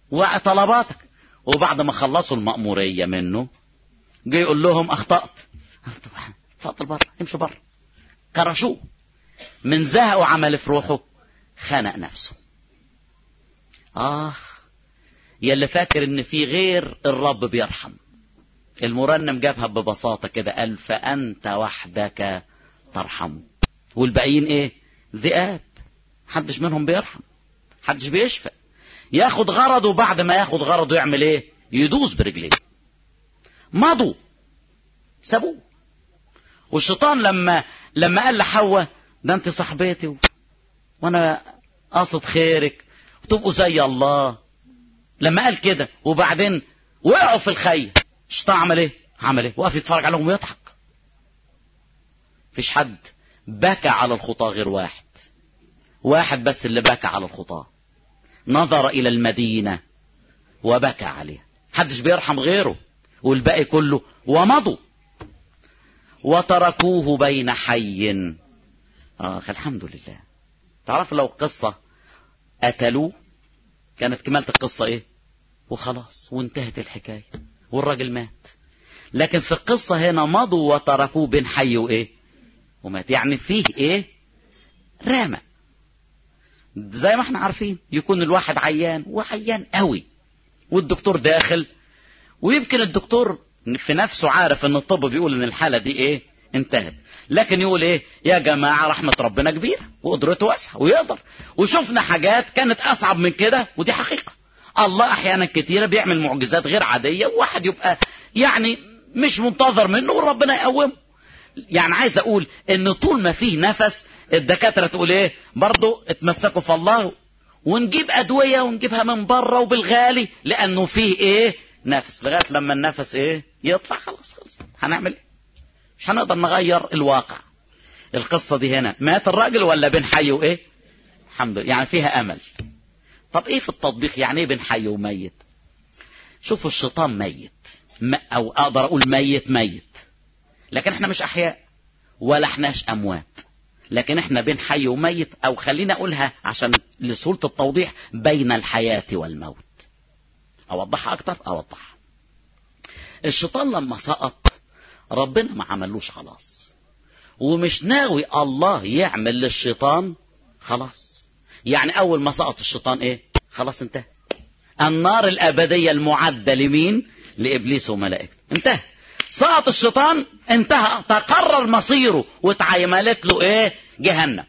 وطلباتك وبعد ما خلصوا المأمورية منه جه يقول لهم اخطأت اتفضل بره امشي بره كرشوه من زهق وعمل في روحه خنق نفسه آه يا اللي فاكر ان في غير الرب بيرحم المرنم جابها ببساطة كده قال فأنت وحدك ترحم والباقيين ايه ذئاب حدش منهم بيرحم حدش بيشفق ياخد غرضه بعد ما ياخد غرضه يعمل ايه يدوس برجليه مضوا سابوه والشيطان لما لما قال لحواء ده انت صاحبتي و... وانا قاصد خيرك وتبقوا زي الله لما قال كده وبعدين وقعوا في الخي الشيطان عمل ايه عمل ايه وقف يتفرج عليهم ويضحك فيش حد بكى على الخطاة غير واحد واحد بس اللي بكى على الخطاة نظر الى المدينة وبكى عليها حدش بيرحم غيره والباقي كله ومضوا وتركوه بين حي آه الحمد لله تعرف لو قصة قتلوه كانت كمالة القصة ايه وخلاص وانتهت الحكاية والراجل مات لكن في القصة هنا مضوا وتركوه بين حي وايه ومات يعني فيه ايه رامة زي ما احنا عارفين يكون الواحد عيان وعيان قوي والدكتور داخل ويمكن الدكتور في نفسه عارف ان الطب بيقول ان الحالة دي ايه انتهت لكن يقول ايه يا جماعة رحمة ربنا كبيرة وقدرته واسعة ويقدر وشفنا حاجات كانت اصعب من كده ودي حقيقة الله احيانا كتيرة بيعمل معجزات غير عادية وواحد يبقى يعني مش منتظر منه وربنا يقومه يعني عايز اقول ان طول ما فيه نفس الدكاترة تقول ايه برضو اتمسكوا في الله ونجيب ادوية ونجيبها من بره وبالغالي لانه فيه ايه نفس لغاية لما النفس ايه يطلع خلاص خلاص هنعمل ايه مش هنقدر نغير الواقع القصة دي هنا مات الراجل ولا بين حي وايه الحمد لله يعني فيها امل طب ايه في التطبيق يعني ايه بين حي وميت شوفوا الشيطان ميت او اقدر اقول ميت ميت لكن احنا مش احياء ولا احناش اموات لكن احنا بين حي وميت او خلينا اقولها عشان لسهولة التوضيح بين الحياة والموت اوضحها اكتر اوضحها الشيطان لما سقط ربنا ما عملوش خلاص ومش ناوي الله يعمل للشيطان خلاص يعني اول ما سقط الشيطان ايه خلاص انتهى النار الابدية المعدة لمين لابليس وملائكته انتهى سقط الشيطان انتهى تقرر مصيره واتعملت له ايه جهنم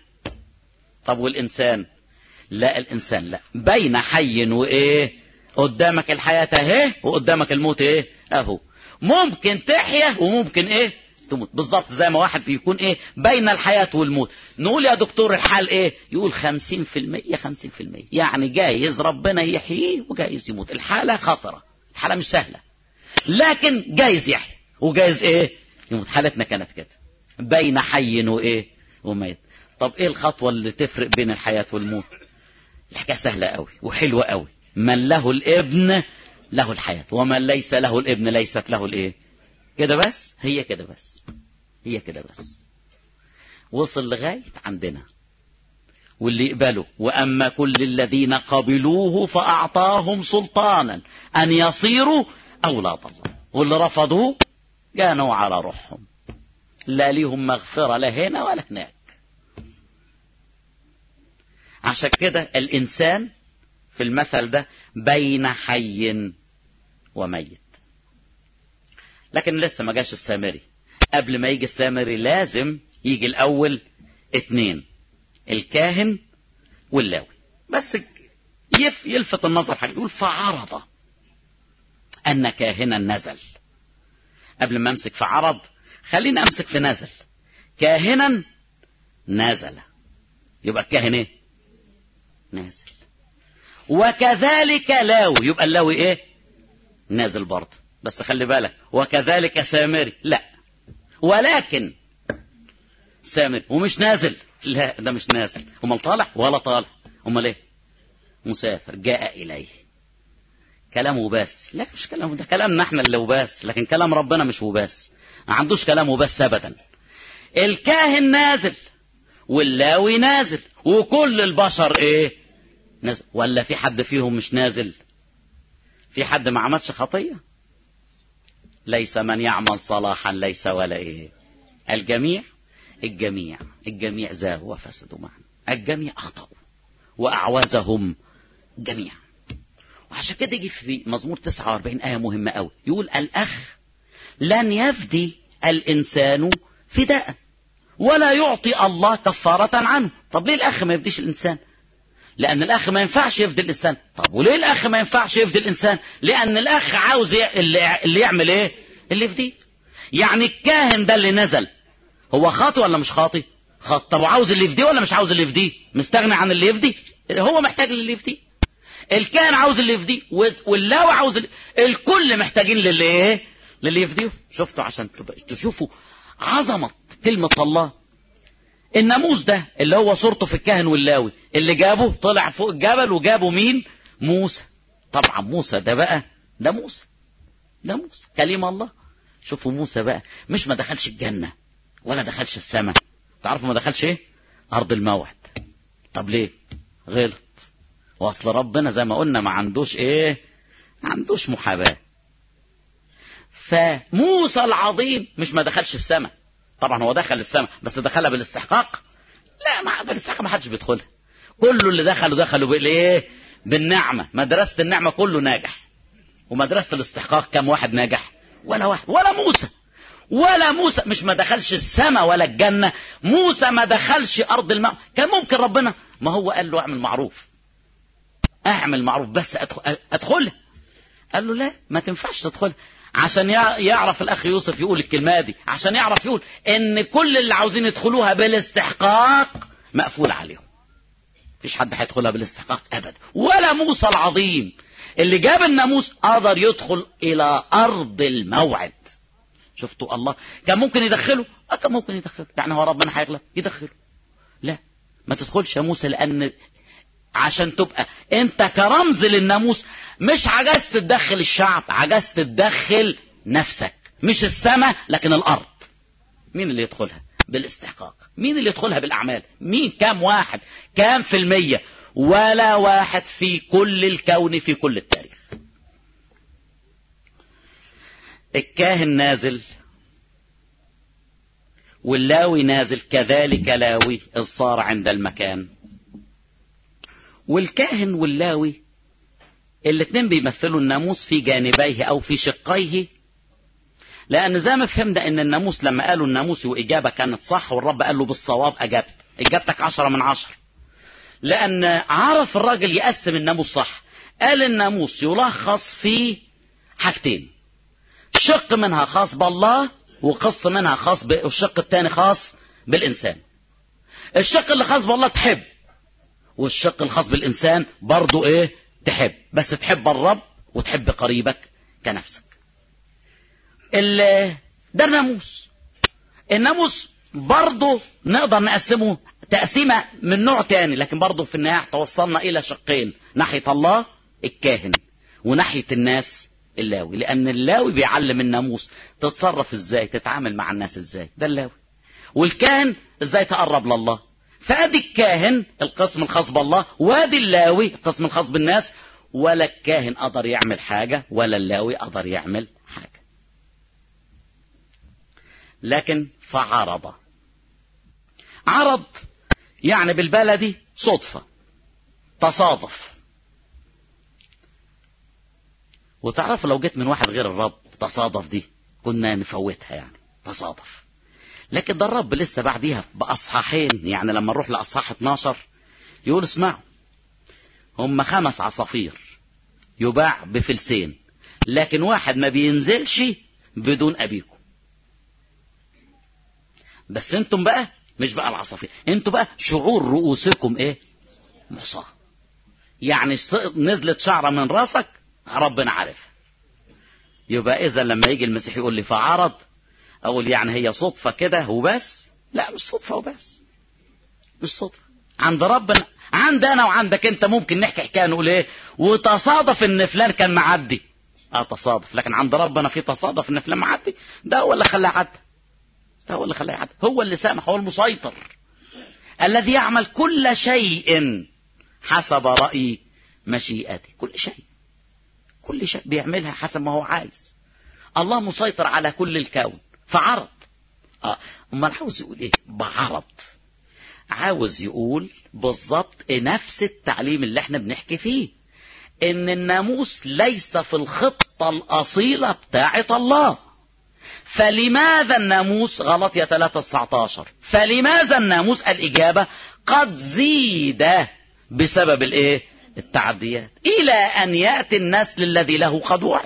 طب والانسان لا الانسان لا بين حي وايه قدامك الحياة اهي وقدامك الموت ايه اهو ممكن تحيا وممكن ايه تموت بالظبط زي ما واحد يكون ايه بين الحياة والموت نقول يا دكتور الحال ايه يقول خمسين في المية خمسين في المية يعني جايز ربنا يحييه وجايز يموت الحالة خطرة الحالة مش سهلة لكن جايز يحيي وجايز ايه يموت حالتنا كانت كده بين حي وايه وميت طب ايه الخطوة اللي تفرق بين الحياة والموت الحكاية سهلة قوي وحلوة قوي من له الابن له الحياة ومن ليس له الابن ليست له الايه كده بس هي كده بس هي كده بس وصل لغاية عندنا واللي يقبله وأما كل الذين قبلوه فأعطاهم سلطانا أن يصيروا أولاد الله واللي رفضوه كانوا على روحهم لا ليهم مغفرة لا هنا ولا هناك عشان كده الإنسان في المثل ده بين حي وميت لكن لسه ما جاش السامري قبل ما يجي السامري لازم يجي الأول اتنين الكاهن واللاوي بس يف يلفت النظر حاجة يقول فعرض أن كاهنا نزل قبل ما أمسك في عرض خليني أمسك في نزل كاهنا نزل يبقى الكاهن ايه نازل وكذلك لاوي يبقى اللاوي ايه نازل برضه بس خلي بالك وكذلك سامري لا ولكن سامري ومش نازل لا ده مش نازل امال طالع ولا طالع امال ايه مسافر جاء اليه كلام وباس لا مش كلام ده كلامنا احنا اللي وباس لكن كلام ربنا مش وباس ما عندوش كلام وباس ابدا الكاهن نازل واللاوي نازل وكل البشر ايه نازل ولا في حد فيهم مش نازل في حد ما عملش خطية ليس من يعمل صلاحا ليس ولا ايه الجميع الجميع الجميع زاغوا وفسدوا معا الجميع اخطأوا واعوزهم جميعا وعشان كده يجي في مزمور 49 آية مهمة قوي يقول الأخ لن يفدي الإنسان فداء ولا يعطي الله كفارة عنه طب ليه الأخ ما يفديش الإنسان لأن الأخ ما ينفعش يفدي الإنسان طب وليه الأخ ما ينفعش يفدي الإنسان لأن الأخ عاوز اللي, اللي يعمل إيه اللي يفديه يعني الكاهن ده اللي نزل هو خاطي ولا مش خاطي خاطي طب وعاوز اللي يفديه ولا مش عاوز اللي يفديه مستغني عن اللي يفديه هو محتاج اللي يفديه الكاهن عاوز اللي يفديه واللاوي عاوز اللي... الكل محتاجين للي ايه للي يفديه شفتوا عشان تشوفوا عظمة كلمة الله الناموس ده اللي هو صورته في الكاهن واللاوي اللي جابه طلع فوق الجبل وجابه مين موسى طبعا موسى ده بقى ده موسى ده موسى كلمة الله شوفوا موسى بقى مش ما دخلش الجنة ولا دخلش السماء تعرفوا ما دخلش ايه ارض الموعد طب ليه غلط واصل ربنا زي ما قلنا ما عندوش ايه ما عندوش محاباه فموسى العظيم مش ما دخلش السماء طبعا هو دخل السماء بس دخلها بالاستحقاق لا ما بالاستحقاق ما حدش بيدخلها كله اللي دخلوا دخلوا بالايه بالنعمه مدرسه النعمه كله ناجح ومدرسه الاستحقاق كم واحد ناجح ولا واحد ولا موسى ولا موسى مش ما دخلش السماء ولا الجنه موسى ما دخلش ارض الماء كان ممكن ربنا ما هو قال له اعمل معروف اعمل معروف بس ادخل ادخلها قال له لا ما تنفعش تدخلها عشان يعرف الاخ يوسف يقول الكلمه دي عشان يعرف يقول ان كل اللي عاوزين يدخلوها بالاستحقاق مقفول عليهم مفيش حد هيدخلها بالاستحقاق ابدا ولا موسى العظيم اللي جاب الناموس قدر يدخل الى ارض الموعد شفتوا الله كان ممكن يدخله اه كان ممكن يدخله يعني هو ربنا هيغلب يدخله لا ما تدخلش يا موسى لان عشان تبقى انت كرمز للناموس مش عجزت تدخل الشعب عجزت تدخل نفسك مش السماء لكن الارض مين اللي يدخلها بالاستحقاق مين اللي يدخلها بالاعمال مين كام واحد كام في المية ولا واحد في كل الكون في كل التاريخ الكاهن نازل واللاوي نازل كذلك لاوي الصار عند المكان والكاهن واللاوي الاثنين بيمثلوا الناموس في جانبيه او في شقيه لان زي ما فهمنا ان الناموس لما قالوا الناموس واجابه كانت صح والرب قال له بالصواب اجابت اجابتك عشرة من عشرة لان عرف الراجل يقسم الناموس صح قال الناموس يلخص في حاجتين شق منها خاص بالله وقص منها خاص بالشق الثاني خاص بالانسان الشق اللي خاص بالله تحب والشق الخاص بالإنسان برضو إيه تحب بس تحب الرب وتحب قريبك كنفسك ده الناموس الناموس برضو نقدر نقسمه تقسيمة من نوع تاني لكن برضو في النهاية توصلنا إلى شقين ناحية الله الكاهن وناحية الناس اللاوي لأن اللاوي بيعلم الناموس تتصرف إزاي تتعامل مع الناس إزاي ده اللاوي والكاهن إزاي تقرب لله فادي الكاهن القسم الخاص بالله وادي اللاوي القسم الخاص بالناس ولا الكاهن قدر يعمل حاجة ولا اللاوي قدر يعمل حاجة لكن فعرض عرض يعني بالبلدي صدفة تصادف وتعرف لو جيت من واحد غير الرب تصادف دي كنا نفوتها يعني تصادف لكن ده الرب لسه بعديها بأصحاحين يعني لما نروح لأصحاح 12 يقول اسمعوا هم خمس عصافير يباع بفلسين لكن واحد ما بينزلش بدون أبيكم بس انتم بقى مش بقى العصافير انتم بقى شعور رؤوسكم ايه مصاه يعني نزلت شعرة من راسك ربنا عارفها يبقى اذا لما يجي المسيح يقول لي فعرض اقول يعني هي صدفة كده وبس لا مش صدفة وبس مش صدفة عند ربنا عند انا وعندك انت ممكن نحكي حكايه نقول ايه وتصادف ان فلان كان معدي اه تصادف لكن عند ربنا في تصادف ان فلان معدي ده هو اللي خلاه يعدي ده هو اللي خلاه يعدي هو اللي سامح هو المسيطر الذي يعمل كل شيء حسب رأي مشيئته كل شيء كل شيء بيعملها حسب ما هو عايز الله مسيطر على كل الكون فعرض اه امال عاوز يقول ايه بعرض عاوز يقول بالظبط نفس التعليم اللي احنا بنحكي فيه ان الناموس ليس في الخطة الاصيلة بتاعة الله فلماذا الناموس غلط يا 319 فلماذا الناموس الاجابة قد زيد بسبب الايه التعديات الى ان يأتي النسل الذي له قد وعد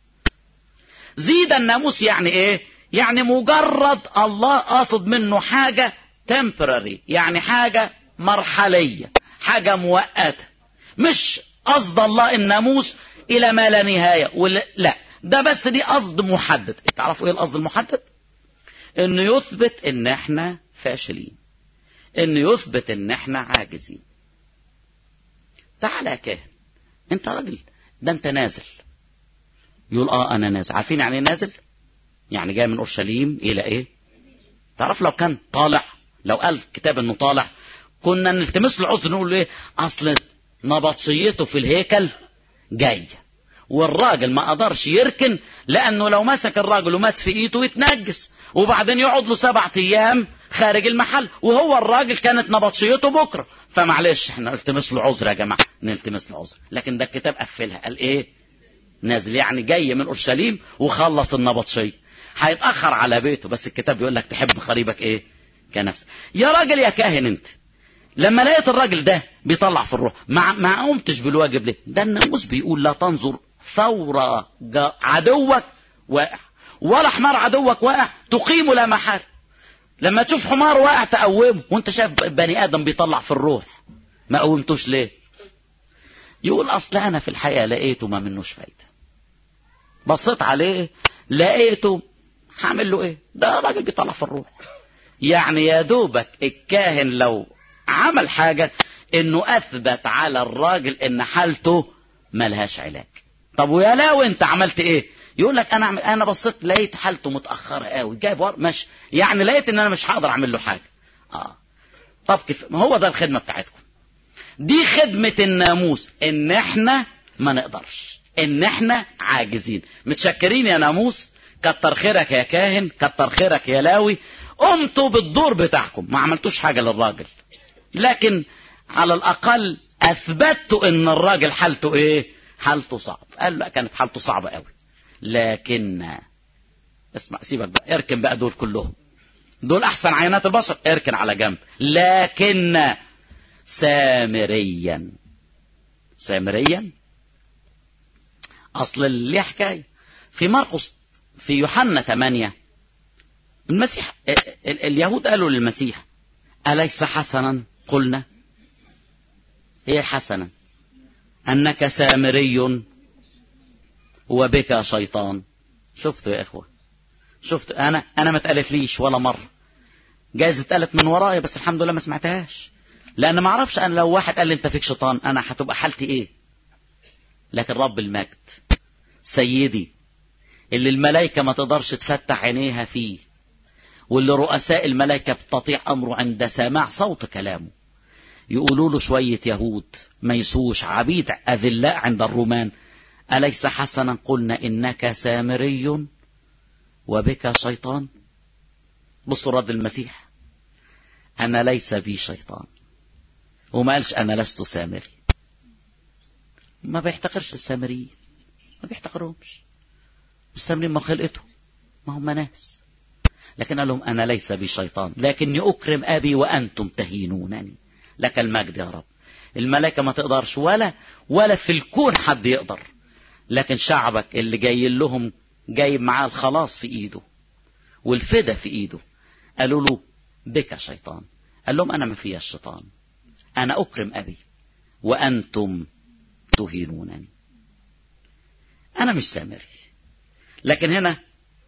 زيد الناموس يعني ايه يعني مجرد الله قاصد منه حاجة temporary يعني حاجة مرحلية حاجة مؤقتة مش قصد الله الناموس الى ما لا نهاية ولا لا ده بس دي قصد محدد تعرفوا ايه القصد المحدد انه يثبت ان احنا فاشلين انه يثبت ان احنا عاجزين تعالى يا كاهن انت راجل ده انت نازل يقول اه انا نازل عارفين يعني ايه نازل يعني جاي من اورشليم الى ايه تعرف لو كان طالع لو قال كتاب انه طالع كنا نلتمس له عذر نقول له ايه اصل نبطشيته في الهيكل جاي والراجل ما قدرش يركن لانه لو مسك الراجل ومات في ايده يتنجس وبعدين يقعد له سبعة ايام خارج المحل وهو الراجل كانت نبطشيته بكره فمعلش احنا نلتمس له عذر يا جماعه نلتمس له عذر لكن ده الكتاب قفلها قال ايه نازل يعني جاي من اورشليم وخلص النبطشيه هيتاخر على بيته بس الكتاب بيقول لك تحب قريبك ايه كنفسك يا راجل يا كاهن انت لما لقيت الراجل ده بيطلع في الروح ما ما قمتش بالواجب ليه ده الناموس بيقول لا تنظر ثور عدوك واقع ولا حمار عدوك واقع تقيمه لا محال لما تشوف حمار واقع تقومه وانت شايف بني ادم بيطلع في الروح ما قومتوش ليه يقول اصل انا في الحقيقه لقيته ما منوش فايده بصيت عليه لقيته هعمل له ايه ده راجل بيطلع في الروح يعني يا دوبك الكاهن لو عمل حاجة انه اثبت على الراجل ان حالته ملهاش علاج طب ويا لو انت عملت ايه يقول لك انا انا بصيت لقيت حالته متاخره قوي جايب ور... مش يعني لقيت ان انا مش هقدر اعمل له حاجه اه طب كيف ما هو ده الخدمه بتاعتكم دي خدمه الناموس ان احنا ما نقدرش ان احنا عاجزين متشكرين يا ناموس كتر خيرك يا كاهن كتر خيرك يا لاوي قمتوا بالدور بتاعكم ما عملتوش حاجه للراجل لكن على الاقل اثبتوا ان الراجل حالته ايه حالته صعب قال لا كانت حالته صعبه قوي لكن اسمع سيبك بقى اركن بقى دول كلهم دول احسن عينات البشر اركن على جنب لكن سامريا سامريا اصل اللي حكايه في مرقس في يوحنا 8 المسيح اليهود قالوا للمسيح أليس حسنا قلنا هي حسنا أنك سامري وبك شيطان شفتوا يا إخوة شفت أنا أنا ما اتقالت ولا مرة جايز اتقالت من ورايا بس الحمد لله ما سمعتهاش لأن ما أعرفش أنا لو واحد قال لي أنت فيك شيطان أنا هتبقى حالتي إيه لكن رب المجد سيدي اللي الملائكة ما تقدرش تفتح عينيها فيه واللي رؤساء الملائكة بتطيع أمره عند سماع صوت كلامه يقولوا له شوية يهود ميسوش عبيد أذلاء عند الرومان أليس حسنا قلنا إنك سامري وبك شيطان بصوا رد المسيح أنا ليس بي شيطان وما قالش أنا لست سامري ما بيحتقرش السامريين ما بيحتقرهمش السامريين ما خلقته ما هم ناس لكن قال لهم أنا ليس بي شيطان لكني أكرم أبي وأنتم تهينونني لك المجد يا رب الملائكة ما تقدرش ولا ولا في الكون حد يقدر لكن شعبك اللي جاي لهم جايب معاه الخلاص في ايده والفدا في ايده قالوا له بك شيطان قال لهم انا ما فيها الشيطان انا اكرم ابي وانتم تهينونني انا مش سامري لكن هنا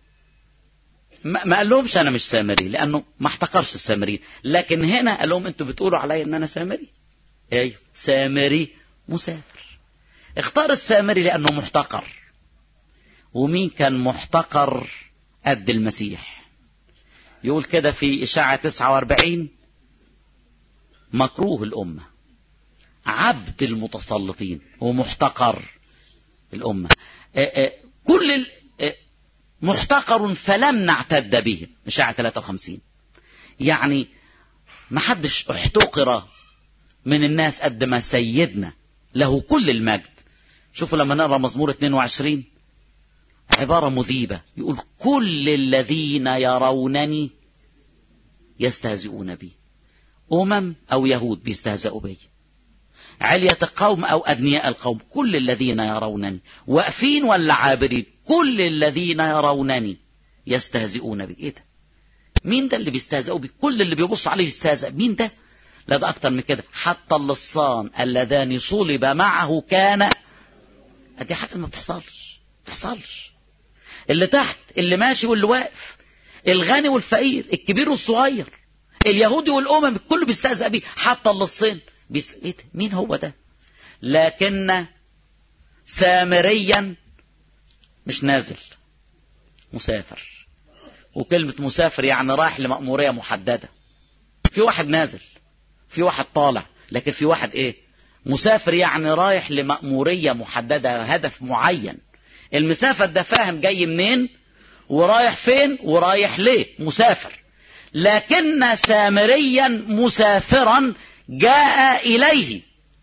ما قال لهمش انا مش سامري لانه ما احتقرش السامريين لكن هنا قال لهم انتوا بتقولوا عليا ان انا سامري ايوه سامري مسافر اختار السامري لانه محتقر ومين كان محتقر قد المسيح يقول كده في إشاعة 49 مكروه الأمة عبد المتسلطين ومحتقر الأمة كل محتقر فلم نعتد به إشاعة 53 يعني ما حدش احتقر من الناس قد ما سيدنا له كل المجد شوفوا لما نقرا مزمور 22 عبارة مذيبة يقول كل الذين يرونني يستهزئون بي أمم أو يهود بيستهزئوا بي علية القوم أو أدنياء القوم كل الذين يرونني واقفين ولا عابرين كل الذين يرونني يستهزئون بي إيه ده مين ده اللي بيستهزئوا بي كل اللي بيبص عليه يستهزئ مين ده لا ده أكتر من كده حتى اللصان اللذان صلب معه كان دي حاجة ما بتحصلش ما بتحصلش اللي تحت اللي ماشي واللي واقف الغني والفقير الكبير والصغير اليهودي والأمم الكل بيستهزأ بيه حتى اللصين بيس... إيه ده؟ مين هو ده لكن سامريا مش نازل مسافر وكلمة مسافر يعني رايح لمأمورية محددة في واحد نازل في واحد طالع لكن في واحد ايه مسافر يعني رايح لمأمورية محددة هدف معين المسافر ده فاهم جاي منين ورايح فين ورايح ليه مسافر لكن سامريا مسافرا جاء إليه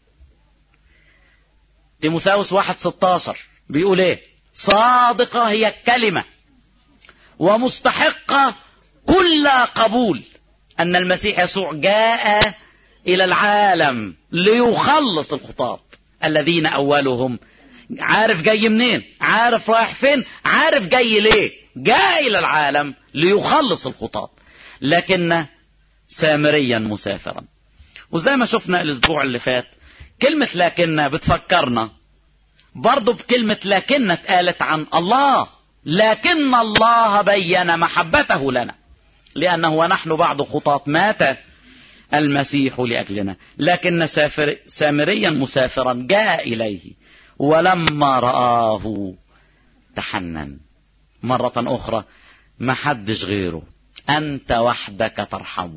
تيموثاوس واحد ستاشر بيقول ايه صادقة هي الكلمة ومستحقة كل قبول أن المسيح يسوع جاء إلى العالم ليخلص الخطاة الذين أولهم عارف جاي منين عارف رايح فين عارف جاي ليه جاء إلى العالم ليخلص الخطاة لكن سامريا مسافرا وزي ما شفنا الأسبوع اللي فات كلمة لكن بتفكرنا برضو بكلمة لكن اتقالت عن الله لكن الله بين محبته لنا لأنه ونحن بعد خطاة مات المسيح لأجلنا لكن سافر سامريا مسافرا جاء إليه ولما رآه تحنن مرة أخرى ما حدش غيره أنت وحدك ترحم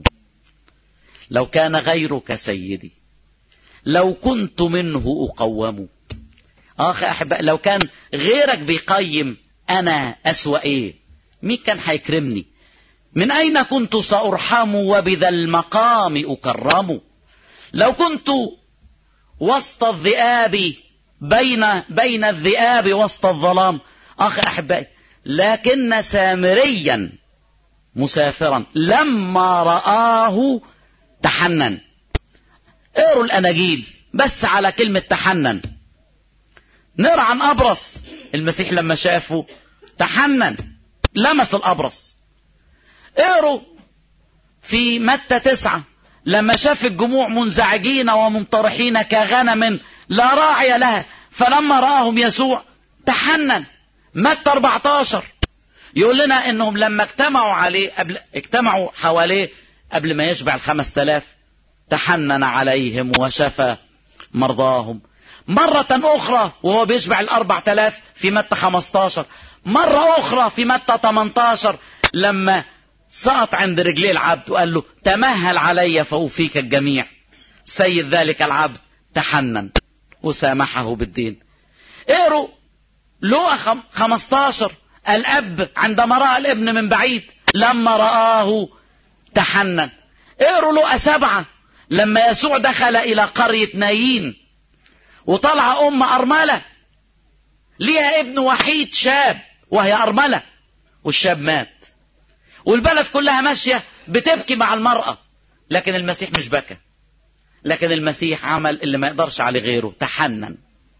لو كان غيرك سيدي لو كنت منه أقوم أخي أحباء لو كان غيرك بيقيم أنا أسوأ إيه مين كان هيكرمني من أين كنت سأرحم وبذا المقام أكرم لو كنت وسط الذئاب بين بين الذئاب وسط الظلام أخي أحبائي لكن سامريا مسافرا لما رآه تحنن اقروا الأناجيل بس على كلمة تحنن نقرا عن أبرص المسيح لما شافه تحنن لمس الأبرص اقروا في متى تسعة لما شاف الجموع منزعجين ومنطرحين كغنم لا راعي لها فلما رآهم يسوع تحنن متى 14 يقول لنا انهم لما اجتمعوا عليه قبل اجتمعوا حواليه قبل ما يشبع الخمس تلاف تحنن عليهم وشفى مرضاهم مرة أخرى وهو بيشبع الأربع تلاف في متى 15 مرة أخرى في متى 18 لما سقط عند رجلي العبد وقال له تمهل علي فأوفيك الجميع سيد ذلك العبد تحنن وسامحه بالدين اقروا لوقا 15 الأب عندما رأى الابن من بعيد لما رآه تحنن اقروا لوقا سبعة لما يسوع دخل إلى قرية نايين وطلع أم أرملة ليها ابن وحيد شاب وهي أرملة والشاب مات والبلد كلها ماشية بتبكي مع المرأة لكن المسيح مش بكى لكن المسيح عمل اللي ما يقدرش عليه غيره تحنن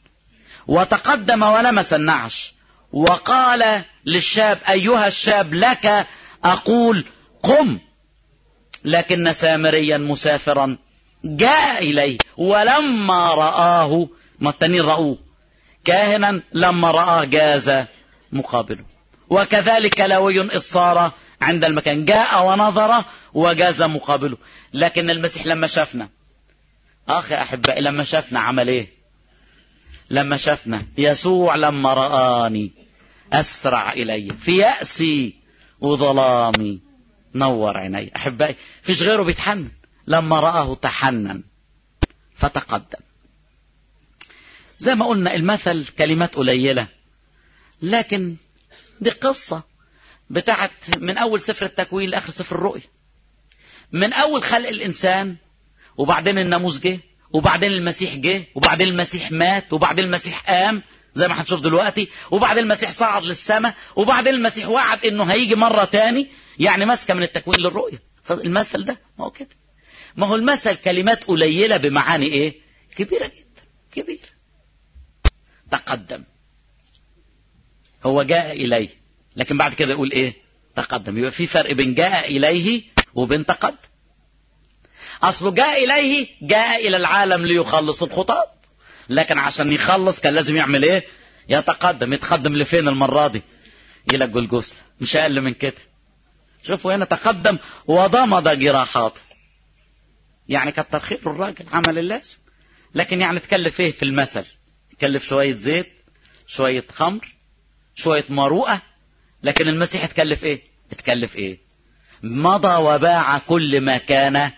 وتقدم ولمس النعش وقال للشاب أيها الشاب لك أقول قم لكن سامريا مسافرا جاء إليه ولما رآه ما التانيين رأوه كاهنا لما رآه جاز مقابله وكذلك لوي إذ صار عند المكان جاء ونظر وجاز مقابله لكن المسيح لما شافنا أخي أحبائي لما شافنا عمل إيه لما شافنا يسوع لما رآني أسرع إلي في يأسي وظلامي نور عيني أحبائي فيش غيره بيتحنن لما رآه تحنن فتقدم زي ما قلنا المثل كلمات قليلة لكن دي قصة بتاعت من اول سفر التكوين لاخر سفر الرؤيا من اول خلق الانسان وبعدين الناموس جه وبعدين المسيح جه وبعدين المسيح مات وبعدين المسيح قام زي ما هنشوف دلوقتي وبعدين المسيح صعد للسماء وبعدين المسيح وعد انه هيجي مرة تاني يعني ماسكة من التكوين للرؤية فالمثل ده ما هو كده ما هو المثل كلمات قليلة بمعاني ايه كبيرة جدا كبيرة تقدم هو جاء اليه لكن بعد كده يقول ايه تقدم يبقى في فرق بين جاء اليه وبين تقدم اصله جاء اليه جاء الى العالم ليخلص الخطاة لكن عشان يخلص كان لازم يعمل ايه يتقدم يتقدم لفين المرة دي الى الجلجوسة مش اقل من كده شوفوا هنا تقدم وضمد جراحاته يعني كتر خير الراجل عمل اللازم لكن يعني تكلف ايه في المثل تكلف شوية زيت شوية خمر شوية مروءة لكن المسيح اتكلف ايه اتكلف ايه مضى وباع كل ما كان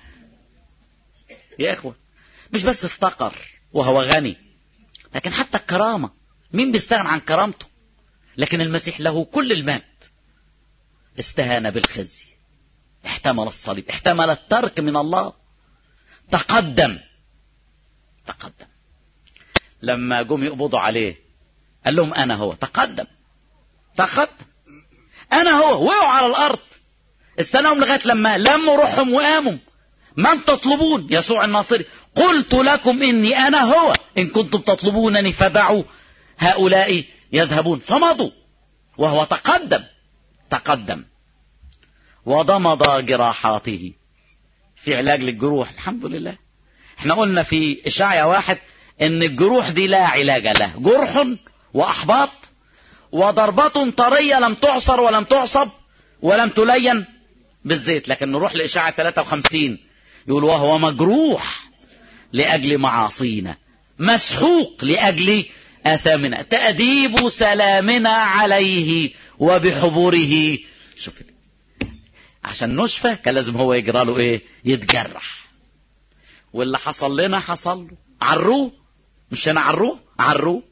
يا اخوة مش بس افتقر وهو غني لكن حتى الكرامة مين بيستغنى عن كرامته لكن المسيح له كل المال استهان بالخزي احتمل الصليب احتمل الترك من الله تقدم تقدم لما جم يقبضوا عليه قال لهم انا هو تقدم تقدم انا هو وقعوا على الارض استناهم لغايه لما لموا روحهم وقاموا من تطلبون يسوع الناصري قلت لكم اني انا هو ان كنتم تطلبونني فدعوا هؤلاء يذهبون فمضوا وهو تقدم تقدم وضمض جراحاته في علاج للجروح الحمد لله احنا قلنا في اشعيا واحد ان الجروح دي لا علاج له جرح واحباط وضربة طرية لم تعصر ولم تعصب ولم تلين بالزيت لكن نروح لإشاعة 53 يقول وهو مجروح لأجل معاصينا مسحوق لأجل آثامنا تأديب سلامنا عليه وبحبوره شوف عشان نشفى كان لازم هو يجرى له ايه يتجرح واللي حصل لنا حصل له عروه مش انا عروه عروه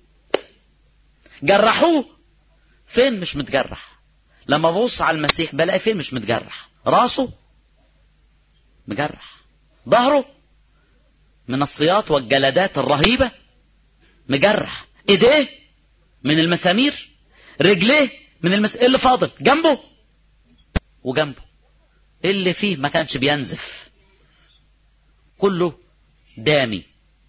جرحوه فين مش متجرح لما ببص على المسيح بلاقي فين مش متجرح راسه مجرح ظهره من الصياط والجلدات الرهيبة مجرح ايديه من المسامير رجليه من المس... إيه اللي فاضل جنبه وجنبه اللي فيه ما كانش بينزف كله دامي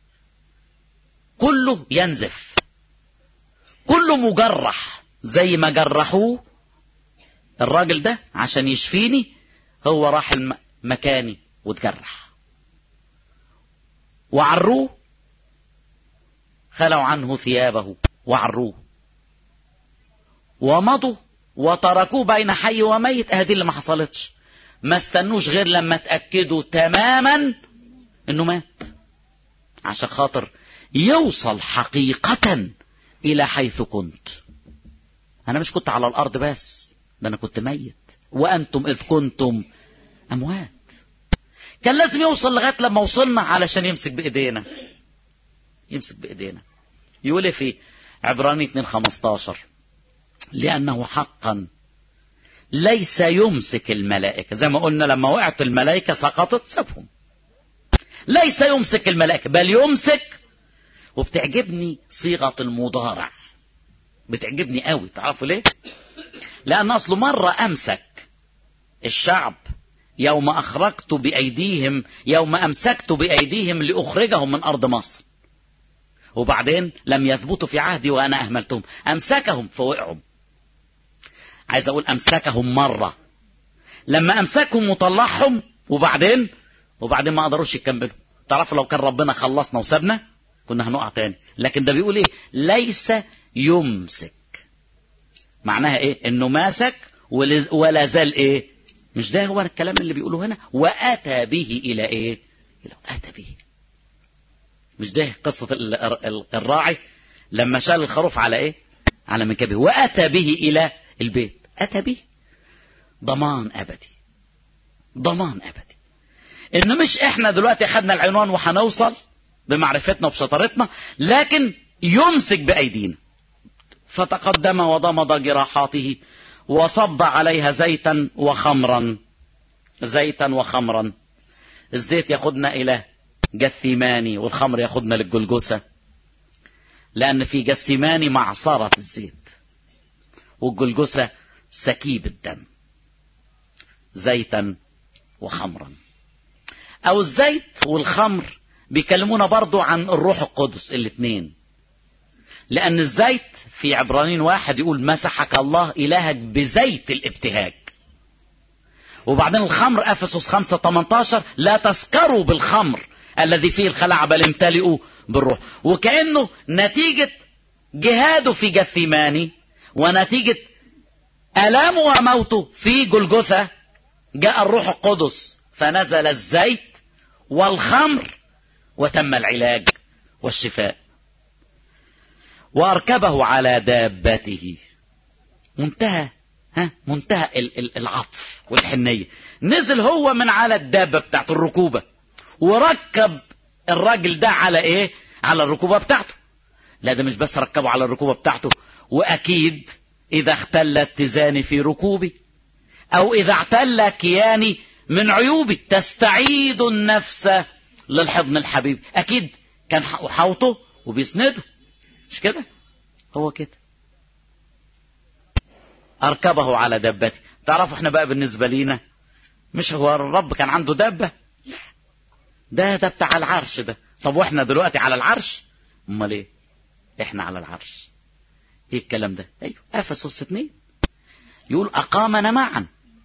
كله ينزف كله مجرح زي ما جرحوه الراجل ده عشان يشفيني هو راح الم... مكاني وتجرح وعروه خلعوا عنه ثيابه وعروه ومضوا وتركوه بين حي وميت هذه اللي ما حصلتش ما استنوش غير لما اتأكدوا تماما انه مات عشان خاطر يوصل حقيقة الى حيث كنت انا مش كنت على الارض بس ده انا كنت ميت وانتم اذ كنتم اموات كان لازم يوصل لغايه لما وصلنا علشان يمسك بايدينا يمسك بايدينا يقول إيه في عبراني 2 15 لانه حقا ليس يمسك الملائكه زي ما قلنا لما وقعت الملائكه سقطت سابهم ليس يمسك الملائكه بل يمسك وبتعجبني صيغه المضارع بتعجبني قوي تعرفوا ليه لان اصله مره امسك الشعب يوم اخرجت بايديهم يوم امسكت بايديهم لاخرجهم من ارض مصر وبعدين لم يثبتوا في عهدي وانا اهملتهم امسكهم فوقعوا عايز اقول امسكهم مره لما امسكهم وطلعهم وبعدين وبعدين ما قدروش يكملوا تعرفوا لو كان ربنا خلصنا وسابنا كنا هنقع تاني لكن ده بيقول ايه ليس يمسك معناها ايه انه ماسك ولا زال ايه مش ده هو الكلام اللي بيقوله هنا واتى به الى ايه إلى اتى به مش ده قصة الراعي لما شال الخروف على ايه على منكبه واتى به الى البيت اتى به ضمان ابدي ضمان ابدي ان مش احنا دلوقتي اخدنا العنوان وهنوصل بمعرفتنا وبشطارتنا لكن يمسك بايدينا فتقدم وضمد جراحاته وصب عليها زيتا وخمرا زيتا وخمرا الزيت ياخدنا الى جثيماني والخمر ياخدنا للجلجسة لان في جثيماني معصرة الزيت والجلجسة سكيب الدم زيتا وخمرا او الزيت والخمر بيكلمونا برضو عن الروح القدس الاثنين لان الزيت في عبرانين واحد يقول مسحك الله الهك بزيت الابتهاج وبعدين الخمر افسس 5 18 لا تسكروا بالخمر الذي فيه الخلع بل امتلئوا بالروح وكانه نتيجه جهاده في جثيماني ونتيجه الامه وموته في جلجثه جاء الروح القدس فنزل الزيت والخمر وتم العلاج والشفاء واركبه على دابته منتهى ها منتهى العطف والحنيه نزل هو من على الدابه بتاعت الركوبه وركب الراجل ده على ايه على الركوبه بتاعته لا ده مش بس ركبه على الركوبه بتاعته واكيد اذا اختل اتزاني في ركوبي او اذا اعتل كياني من عيوبي تستعيد النفس للحضن الحبيب اكيد كان حوطه وبيسنده مش كده هو كده اركبه على دابته تعرفوا احنا بقى بالنسبه لينا مش هو الرب كان عنده دابه لا ده ده بتاع العرش ده طب واحنا دلوقتي على العرش امال ايه احنا على العرش ايه الكلام ده ايوه افسس اتنين يقول اقامنا معا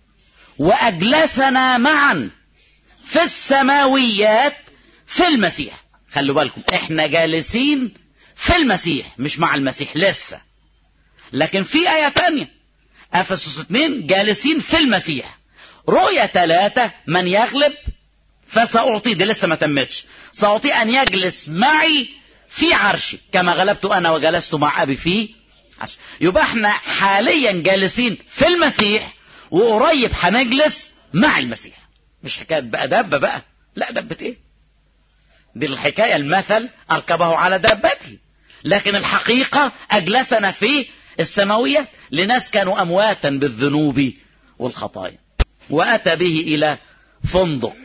واجلسنا معا في السماويات في المسيح خلوا بالكم احنا جالسين في المسيح مش مع المسيح لسه لكن في آية تانية أفسس 2 جالسين في المسيح رؤية ثلاثة من يغلب فسأعطي دي لسه ما تمتش سأعطي أن يجلس معي في عرشي كما غلبت أنا وجلست مع أبي في عرشي يبقى احنا حاليا جالسين في المسيح وقريب هنجلس مع المسيح مش حكاية بقى دابة بقى لا دبة ايه دي الحكاية المثل أركبه على دابته لكن الحقيقة أجلسنا في السماوية لناس كانوا أمواتا بالذنوب والخطايا وأتى به إلى فندق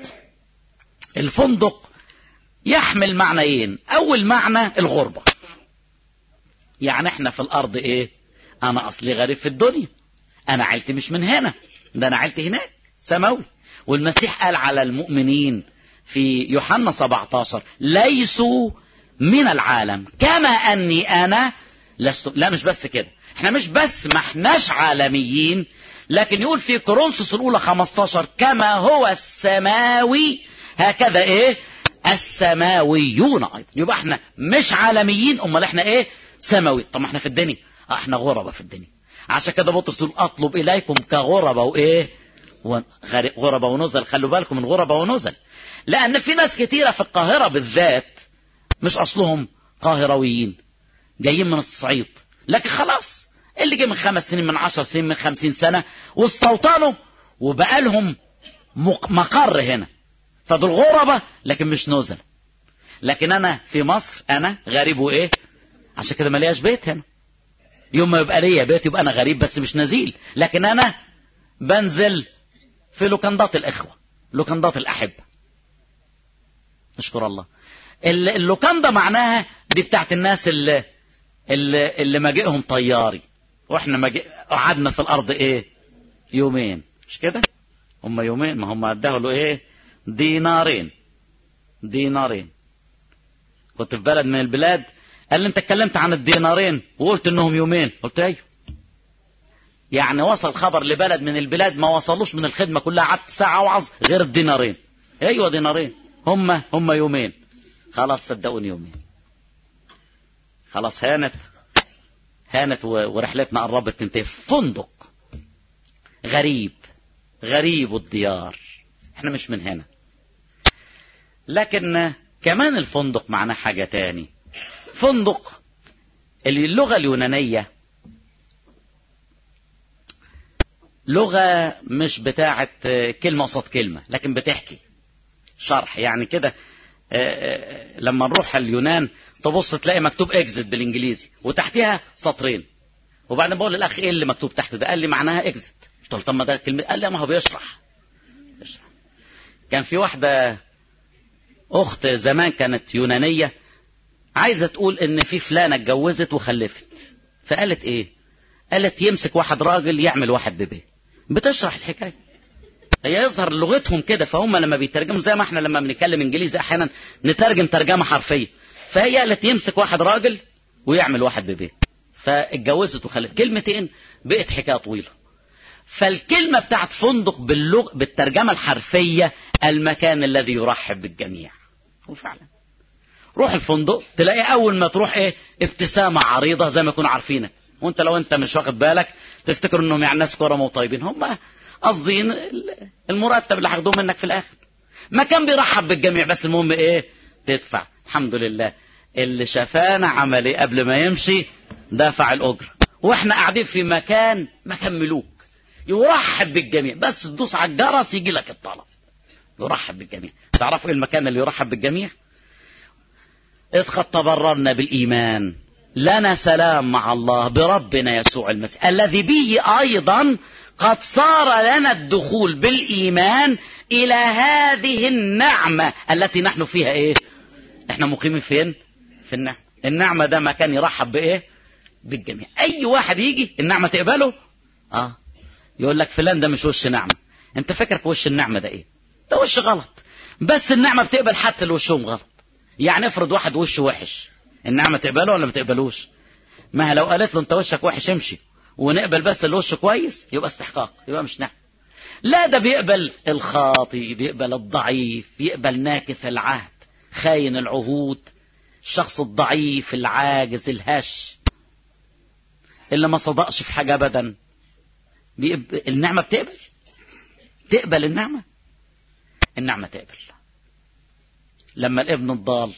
الفندق يحمل معنيين أول معنى الغربة يعني احنا في الأرض ايه أنا أصلي غريب في الدنيا أنا عيلتي مش من هنا ده أنا عيلتي هناك سماوي والمسيح قال على المؤمنين في يوحنا 17 ليسوا من العالم كما أني أنا لست لا مش بس كده احنا مش بس ما احناش عالميين لكن يقول في كورنثوس الاولى 15 كما هو السماوي هكذا ايه السماويون ايضا يبقى احنا مش عالميين امال احنا ايه سماوي طب ما احنا في الدنيا اه احنا غربة في الدنيا عشان كده بطرس يقول اطلب اليكم كغربة وايه غربة ونزل خلوا بالكم من غربة ونزل لان في ناس كتيرة في القاهرة بالذات مش اصلهم قاهرويين جايين من الصعيد لكن خلاص اللي جه من خمس سنين من عشر سنين من خمسين سنة واستوطنوا وبقى لهم مقر هنا فدول غربة لكن مش نزل لكن انا في مصر انا غريب وايه عشان كده ملياش بيت هنا يوم ما يبقى ليا بيت يبقى انا غريب بس مش نزيل لكن انا بنزل في لوكندات الاخوة لوكندات الاحبة نشكر الله اللوكاندا معناها دي بتاعت الناس اللي اللي, اللي مجيئهم طياري واحنا مجي... قعدنا في الارض ايه يومين مش كده هم يومين ما هم اداه له ايه دينارين دينارين كنت في بلد من البلاد قال لي انت اتكلمت عن الدينارين وقلت انهم يومين قلت ايوه يعني وصل خبر لبلد من البلاد ما وصلوش من الخدمة كلها قعدت ساعة وعظ غير الدينارين ايوه دينارين هم هم يومين خلاص صدقوني يومين خلاص هانت هانت ورحلتنا قربت تنتهي فندق غريب غريب الديار احنا مش من هنا لكن كمان الفندق معناه حاجة تاني فندق اللغة اليونانية لغة مش بتاعت كلمة قصاد كلمة لكن بتحكي شرح يعني كده لما نروح اليونان تبص تلاقي مكتوب اكزit بالانجليزي وتحتها سطرين وبعدين بقول للاخ ايه اللي مكتوب تحت ده قال لي معناها اكزت قلت له طب ما ده كلمه قال لي ما هو بيشرح بيشرح كان في واحده اخت زمان كانت يونانيه عايزه تقول ان في فلانه اتجوزت وخلفت فقالت ايه قالت يمسك واحد راجل يعمل واحد بيبي بتشرح الحكايه هي يظهر لغتهم كده فهم لما بيترجموا زي ما احنا لما بنتكلم انجليزي احيانا نترجم ترجمه حرفيه فهي قالت يمسك واحد راجل ويعمل واحد بيبي فاتجوزت وخلفت كلمتين بقت حكايه طويله فالكلمه بتاعت فندق باللغ بالترجمه الحرفيه المكان الذي يرحب بالجميع وفعلا روح الفندق تلاقي اول ما تروح ايه ابتسامه عريضه زي ما يكونوا عارفينك وانت لو انت مش واخد بالك تفتكر انهم يعني ناس كرم وطيبين هم قاصدين المرتب اللي هياخدوه منك في الاخر مكان بيرحب بالجميع بس المهم ايه تدفع الحمد لله اللي شافانا عمل ايه قبل ما يمشي دفع الاجره واحنا قاعدين في مكان مكان ملوك يرحب بالجميع بس تدوس على الجرس يجي لك الطلب يرحب بالجميع تعرفوا ايه المكان اللي يرحب بالجميع إذ قد تبررنا بالإيمان لنا سلام مع الله بربنا يسوع المسيح الذي به أيضا قد صار لنا الدخول بالإيمان إلى هذه النعمة التي نحن فيها إيه إحنا مقيمين فين في النعمة النعمة ده مكان يرحب بإيه بالجميع أي واحد يجي النعمة تقبله آه يقول لك فلان ده مش وش نعمة أنت فكرك وش النعمة ده إيه ده وش غلط بس النعمة بتقبل حتى اللي وشهم غلط يعني افرض واحد وشه وحش النعمة تقبله ولا ما تقبلوش ما لو قالت له انت وشك وحش امشي ونقبل بس اللي وشه كويس يبقى استحقاق يبقى مش نعمة لا ده بيقبل الخاطي بيقبل الضعيف بيقبل ناكث العهد خاين العهود الشخص الضعيف العاجز الهش اللي ما صدقش في حاجة ابدا بيقبل النعمة بتقبل تقبل النعمة النعمة تقبل لما الابن الضال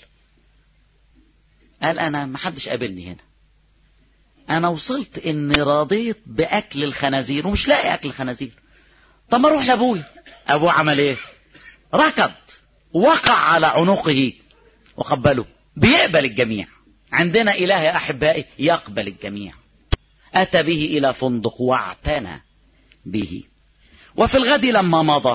قال انا ما حدش قابلني هنا انا وصلت اني راضيت باكل الخنازير ومش لاقي اكل الخنازير طب ما اروح لابويا ابوه عمل ايه ركض وقع على عنقه وقبله بيقبل الجميع عندنا اله يا احبائي يقبل الجميع اتى به الى فندق واعتنى به وفي الغد لما مضى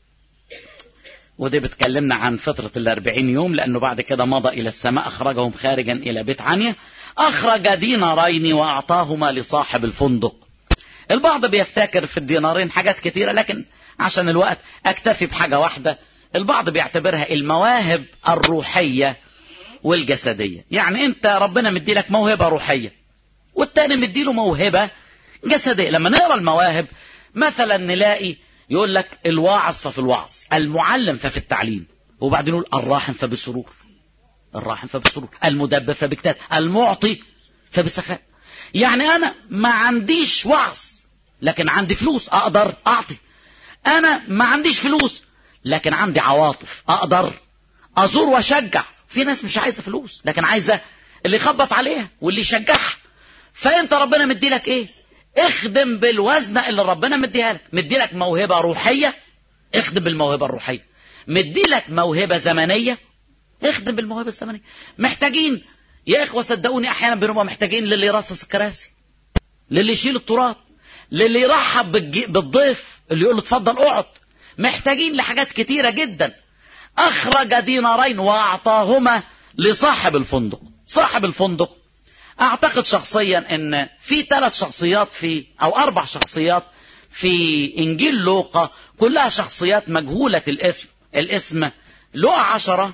ودي بتكلمنا عن فترة الأربعين يوم لأنه بعد كده مضى إلى السماء أخرجهم خارجا إلى بيت عنيا أخرج دينارين وأعطاهما لصاحب الفندق البعض بيفتكر في الدينارين حاجات كتيرة لكن عشان الوقت أكتفي بحاجة واحدة البعض بيعتبرها المواهب الروحية والجسدية يعني أنت ربنا مديلك موهبة روحية والتاني مديله موهبة جسدية لما نقرأ المواهب مثلا نلاقي يقول لك الواعظ ففي الوعظ المعلم ففي التعليم وبعدين يقول الراحم فبسرور الراحم فبسرور المدبر فباجتهاد المعطي فبسخاء يعني انا ما عنديش وعظ لكن عندي فلوس اقدر اعطي انا ما عنديش فلوس لكن عندي عواطف اقدر ازور واشجع في ناس مش عايزه فلوس لكن عايزه اللي يخبط عليها واللي يشجعها فانت ربنا مدي لك ايه اخدم بالوزنة اللي ربنا مديها لك مدي لك موهبة روحية اخدم بالموهبة الروحية مدي لك موهبة زمنية اخدم بالموهبة الزمنية محتاجين يا اخوة صدقوني احيانا بنبقى محتاجين للي يرصص الكراسي للي يشيل التراب للي يرحب بالضيف اللي يقول له اتفضل اقعد محتاجين لحاجات كتيرة جدا اخرج دينارين واعطاهما لصاحب الفندق صاحب الفندق اعتقد شخصيا ان في ثلاث شخصيات في او اربع شخصيات في انجيل لوقا كلها شخصيات مجهولة الاسم الاسم لوقا عشرة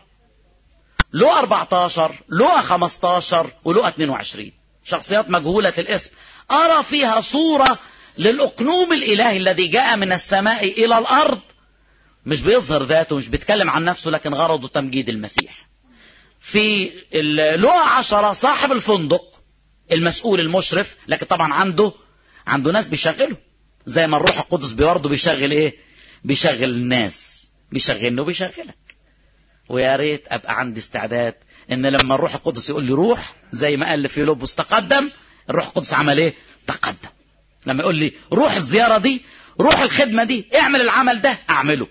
لوقا 14 لوقا 15 ولوقا 22 شخصيات مجهولة الاسم ارى فيها صورة للاقنوم الالهي الذي جاء من السماء الى الارض مش بيظهر ذاته مش بيتكلم عن نفسه لكن غرضه تمجيد المسيح في لوقا عشرة صاحب الفندق المسؤول المشرف لكن طبعا عنده عنده ناس بيشغله زي ما الروح القدس برضه بيشغل ايه بيشغل الناس بيشغلني وبيشغلك ويا ريت ابقى عندي استعداد ان لما الروح القدس يقول لي روح زي ما قال لي فيلبس تقدم الروح القدس عمل ايه تقدم لما يقول لي روح الزيارة دي روح الخدمة دي اعمل العمل ده اعمله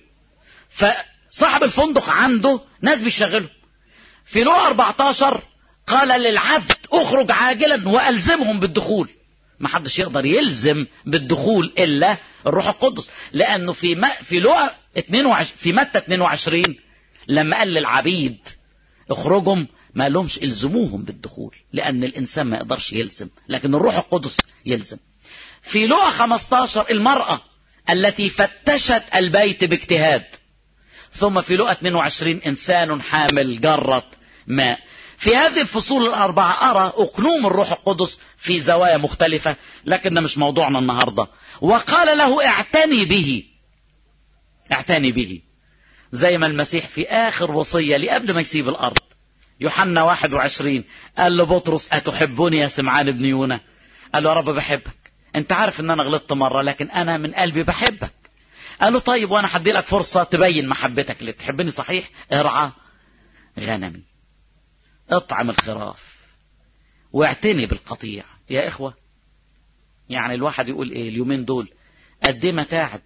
فصاحب الفندق عنده ناس بيشغله في لوقا 14 قال للعبد اخرج عاجلا والزمهم بالدخول ما حدش يقدر يلزم بالدخول الا الروح القدس لانه في ما في لقا 22 في متى 22 لما قال للعبيد اخرجهم ما لهمش الزموهم بالدخول لان الانسان ما يقدرش يلزم لكن الروح القدس يلزم في لقا 15 المرأة التي فتشت البيت باجتهاد ثم في لقا 22 انسان حامل جرة ماء في هذه الفصول الأربعة أرى أقنوم الروح القدس في زوايا مختلفة لكن مش موضوعنا النهاردة وقال له اعتني به اعتني به زي ما المسيح في آخر وصية لي قبل ما يسيب الأرض يوحنا 21 قال له بطرس أتحبني يا سمعان بن يونا قال له يا رب بحبك انت عارف ان انا غلطت مرة لكن انا من قلبي بحبك قال له طيب وانا هدي لك فرصة تبين محبتك اللي تحبني صحيح ارعى غنمي اطعم الخراف واعتني بالقطيع يا اخوة يعني الواحد يقول ايه اليومين دول قد ايه متاعب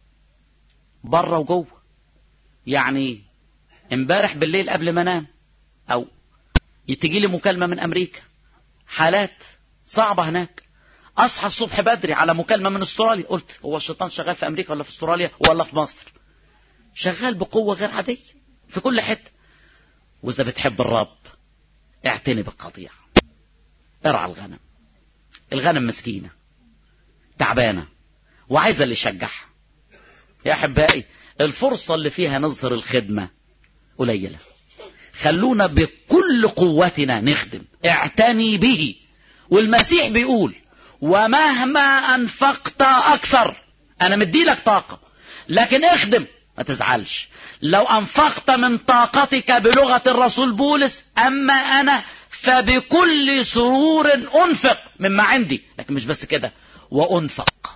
بره وجوه يعني امبارح بالليل قبل ما انام او تجي لي مكالمة من امريكا حالات صعبة هناك اصحى الصبح بدري على مكالمة من استراليا قلت هو الشيطان شغال في امريكا ولا في استراليا ولا في مصر شغال بقوة غير عادية في كل حتة واذا بتحب الرب اعتني بالقطيع ارعى الغنم الغنم مسكينة تعبانة وعايزة اللي يشجعها يا احبائي الفرصة اللي فيها نظهر الخدمة قليلة خلونا بكل قوتنا نخدم اعتني به والمسيح بيقول ومهما انفقت اكثر انا مديلك طاقة لكن اخدم ما تزعلش لو انفقت من طاقتك بلغة الرسول بولس اما انا فبكل سرور انفق مما عندي لكن مش بس كده وانفق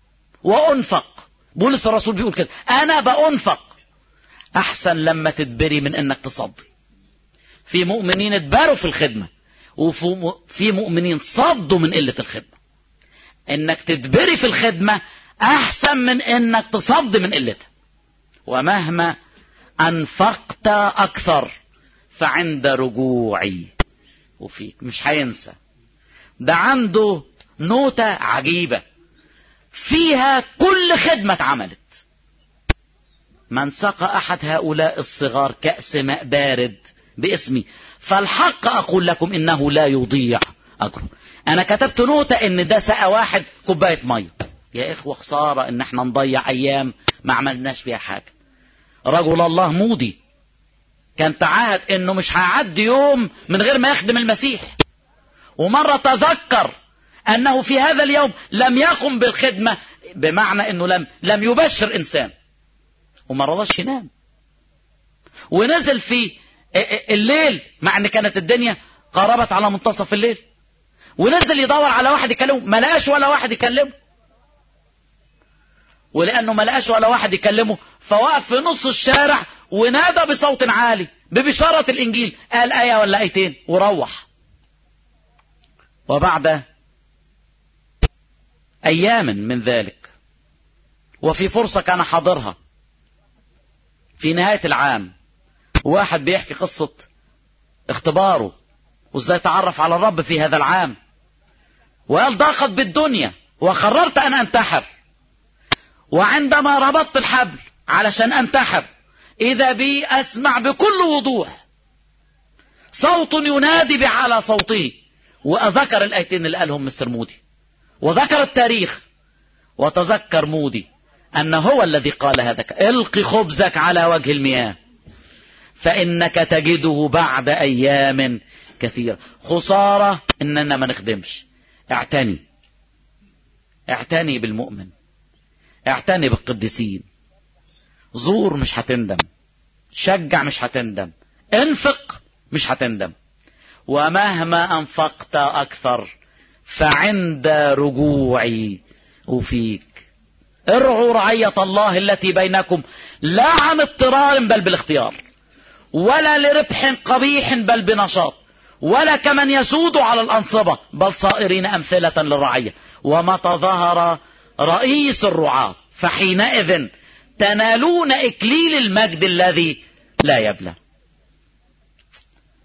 وانفق بولس الرسول بيقول كده انا بانفق احسن لما تتبري من انك تصدي في مؤمنين اتباروا في الخدمة وفي مؤمنين صدوا من قلة الخدمة انك تتبري في الخدمة احسن من انك تصد من قلتها ومهما انفقت اكثر فعند رجوعي وفيك مش هينسى ده عنده نوتة عجيبة فيها كل خدمة اتعملت من سقى احد هؤلاء الصغار كأس ماء بارد باسمي فالحق اقول لكم انه لا يضيع اجره انا كتبت نوتة ان ده سقى واحد كوباية مية يا اخوة خسارة ان احنا نضيع ايام ما عملناش فيها حاجة رجل الله مودي كان تعهد انه مش هيعدي يوم من غير ما يخدم المسيح ومرة تذكر انه في هذا اليوم لم يقم بالخدمة بمعنى انه لم لم يبشر انسان وما رضاش ينام ونزل في الليل مع ان كانت الدنيا قربت على منتصف الليل ونزل يدور على واحد يكلمه ما لقاش ولا واحد يكلمه ولانه ما لقاش ولا واحد يكلمه فوقف في نص الشارع ونادى بصوت عالي ببشارة الانجيل قال ايه ولا ايتين وروح وبعد ايام من ذلك وفي فرصة كان حاضرها في نهاية العام واحد بيحكي قصة اختباره وازاي تعرف على الرب في هذا العام وقال ضاقت بالدنيا وقررت ان انتحر وعندما ربطت الحبل علشان انتحر اذا بي اسمع بكل وضوح صوت ينادي بعلى صوته واذكر الايتين اللي قالهم مستر مودي وذكر التاريخ وتذكر مودي ان هو الذي قال هذا الق خبزك على وجه المياه فانك تجده بعد ايام كثيرة خسارة اننا ما نخدمش اعتني اعتني بالمؤمن اعتني بالقديسين زور مش هتندم شجع مش هتندم انفق مش هتندم ومهما انفقت اكثر فعند رجوعي وفيك ارعوا رعية الله التي بينكم لا عن اضطرار بل بالاختيار ولا لربح قبيح بل بنشاط ولا كمن يسود على الأنصبة بل صائرين أمثلة للرعية ومتى ظهر رئيس الرعاة فحينئذ تنالون إكليل المجد الذي لا يبلى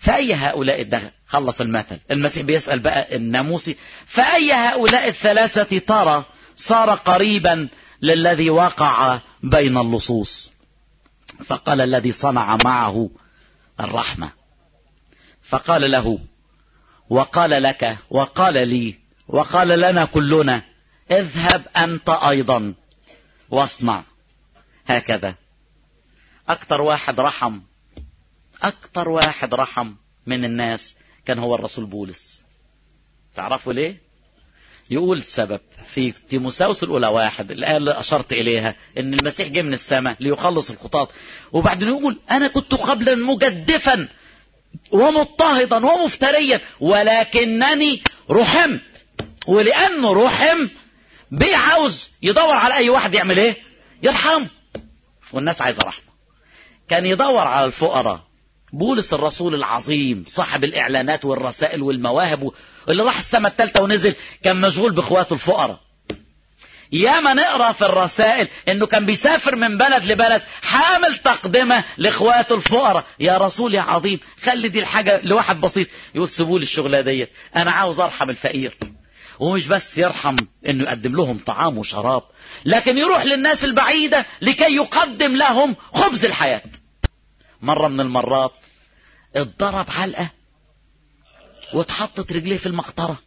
فأي هؤلاء ده خلص المثل المسيح بيسأل بقى الناموسي فأي هؤلاء الثلاثة ترى صار قريبا للذي وقع بين اللصوص فقال الذي صنع معه الرحمة فقال له وقال لك وقال لي وقال لنا كلنا اذهب أنت أيضا واصنع هكذا أكتر واحد رحم أكتر واحد رحم من الناس كان هو الرسول بولس تعرفوا ليه يقول السبب في تيموساوس الأولى واحد الآية اللي أشرت إليها إن المسيح جه من السماء ليخلص الخطاة وبعدين يقول أنا كنت قبلا مجدفا ومضطهدا ومفتريا ولكنني رحمت ولأنه رحم بيه عاوز يدور على أي واحد يعمل إيه يرحمه والناس عايزة رحمة كان يدور على الفقراء بولس الرسول العظيم صاحب الإعلانات والرسائل والمواهب اللي راح السماء الثالثة ونزل كان مشغول بإخواته الفقراء ياما نقرا في الرسائل انه كان بيسافر من بلد لبلد حامل تقدمه لاخواته الفقراء يا رسول يا عظيم خلي دي الحاجه لواحد بسيط يقول سيبوا لي الشغله ديت انا عاوز ارحم الفقير ومش بس يرحم انه يقدم لهم طعام وشراب لكن يروح للناس البعيده لكي يقدم لهم خبز الحياه مره من المرات اتضرب علقه واتحطت رجليه في المقطره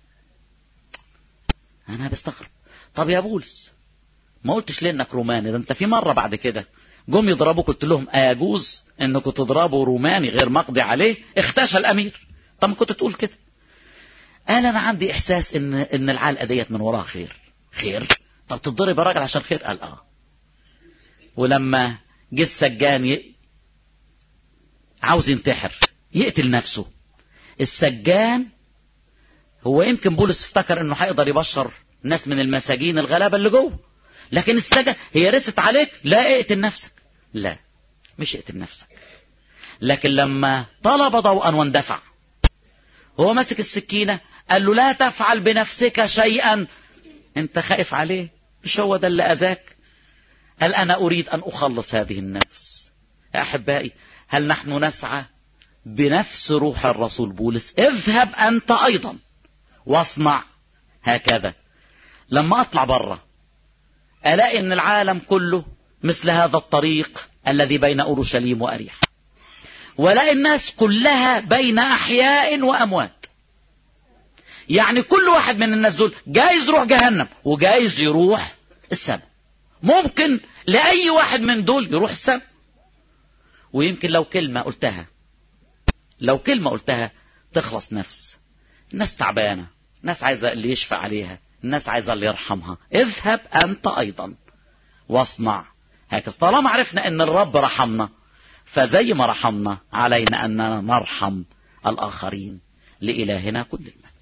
انا بستغرب طب يا بولس ما قلتش ليه انك روماني ده انت في مره بعد كده جم يضربوا قلت لهم ايجوز انكم تضربوا روماني غير مقضي عليه اختشى الامير طب ما كنت تقول كده قال انا عندي احساس ان ان العلقه ديت من وراها خير خير طب تضرب يا راجل عشان خير قال اه ولما جه السجان ي... عاوز ينتحر يقتل نفسه السجان هو يمكن بولس افتكر انه هيقدر يبشر ناس من المساجين الغلابة اللي جوه لكن السجن هي رست عليك لا اقتل نفسك لا مش اقتل نفسك لكن لما طلب ضوءا واندفع هو ماسك السكينة قال له لا تفعل بنفسك شيئا انت خائف عليه مش هو ده اللي اذاك قال انا اريد ان اخلص هذه النفس يا احبائي هل نحن نسعى بنفس روح الرسول بولس اذهب انت ايضا واصنع هكذا لما اطلع بره الاقي ان العالم كله مثل هذا الطريق الذي بين اورشليم واريحا ولاقي الناس كلها بين احياء واموات يعني كل واحد من الناس دول جايز يروح جهنم وجايز يروح السماء ممكن لاي واحد من دول يروح السماء ويمكن لو كلمة قلتها لو كلمة قلتها تخلص نفس الناس تعبانة الناس عايزة اللي يشفى عليها الناس عايزة اللي يرحمها اذهب أنت أيضا واصنع هكذا طالما عرفنا أن الرب رحمنا فزي ما رحمنا علينا أننا نرحم الآخرين لإلهنا كل المجد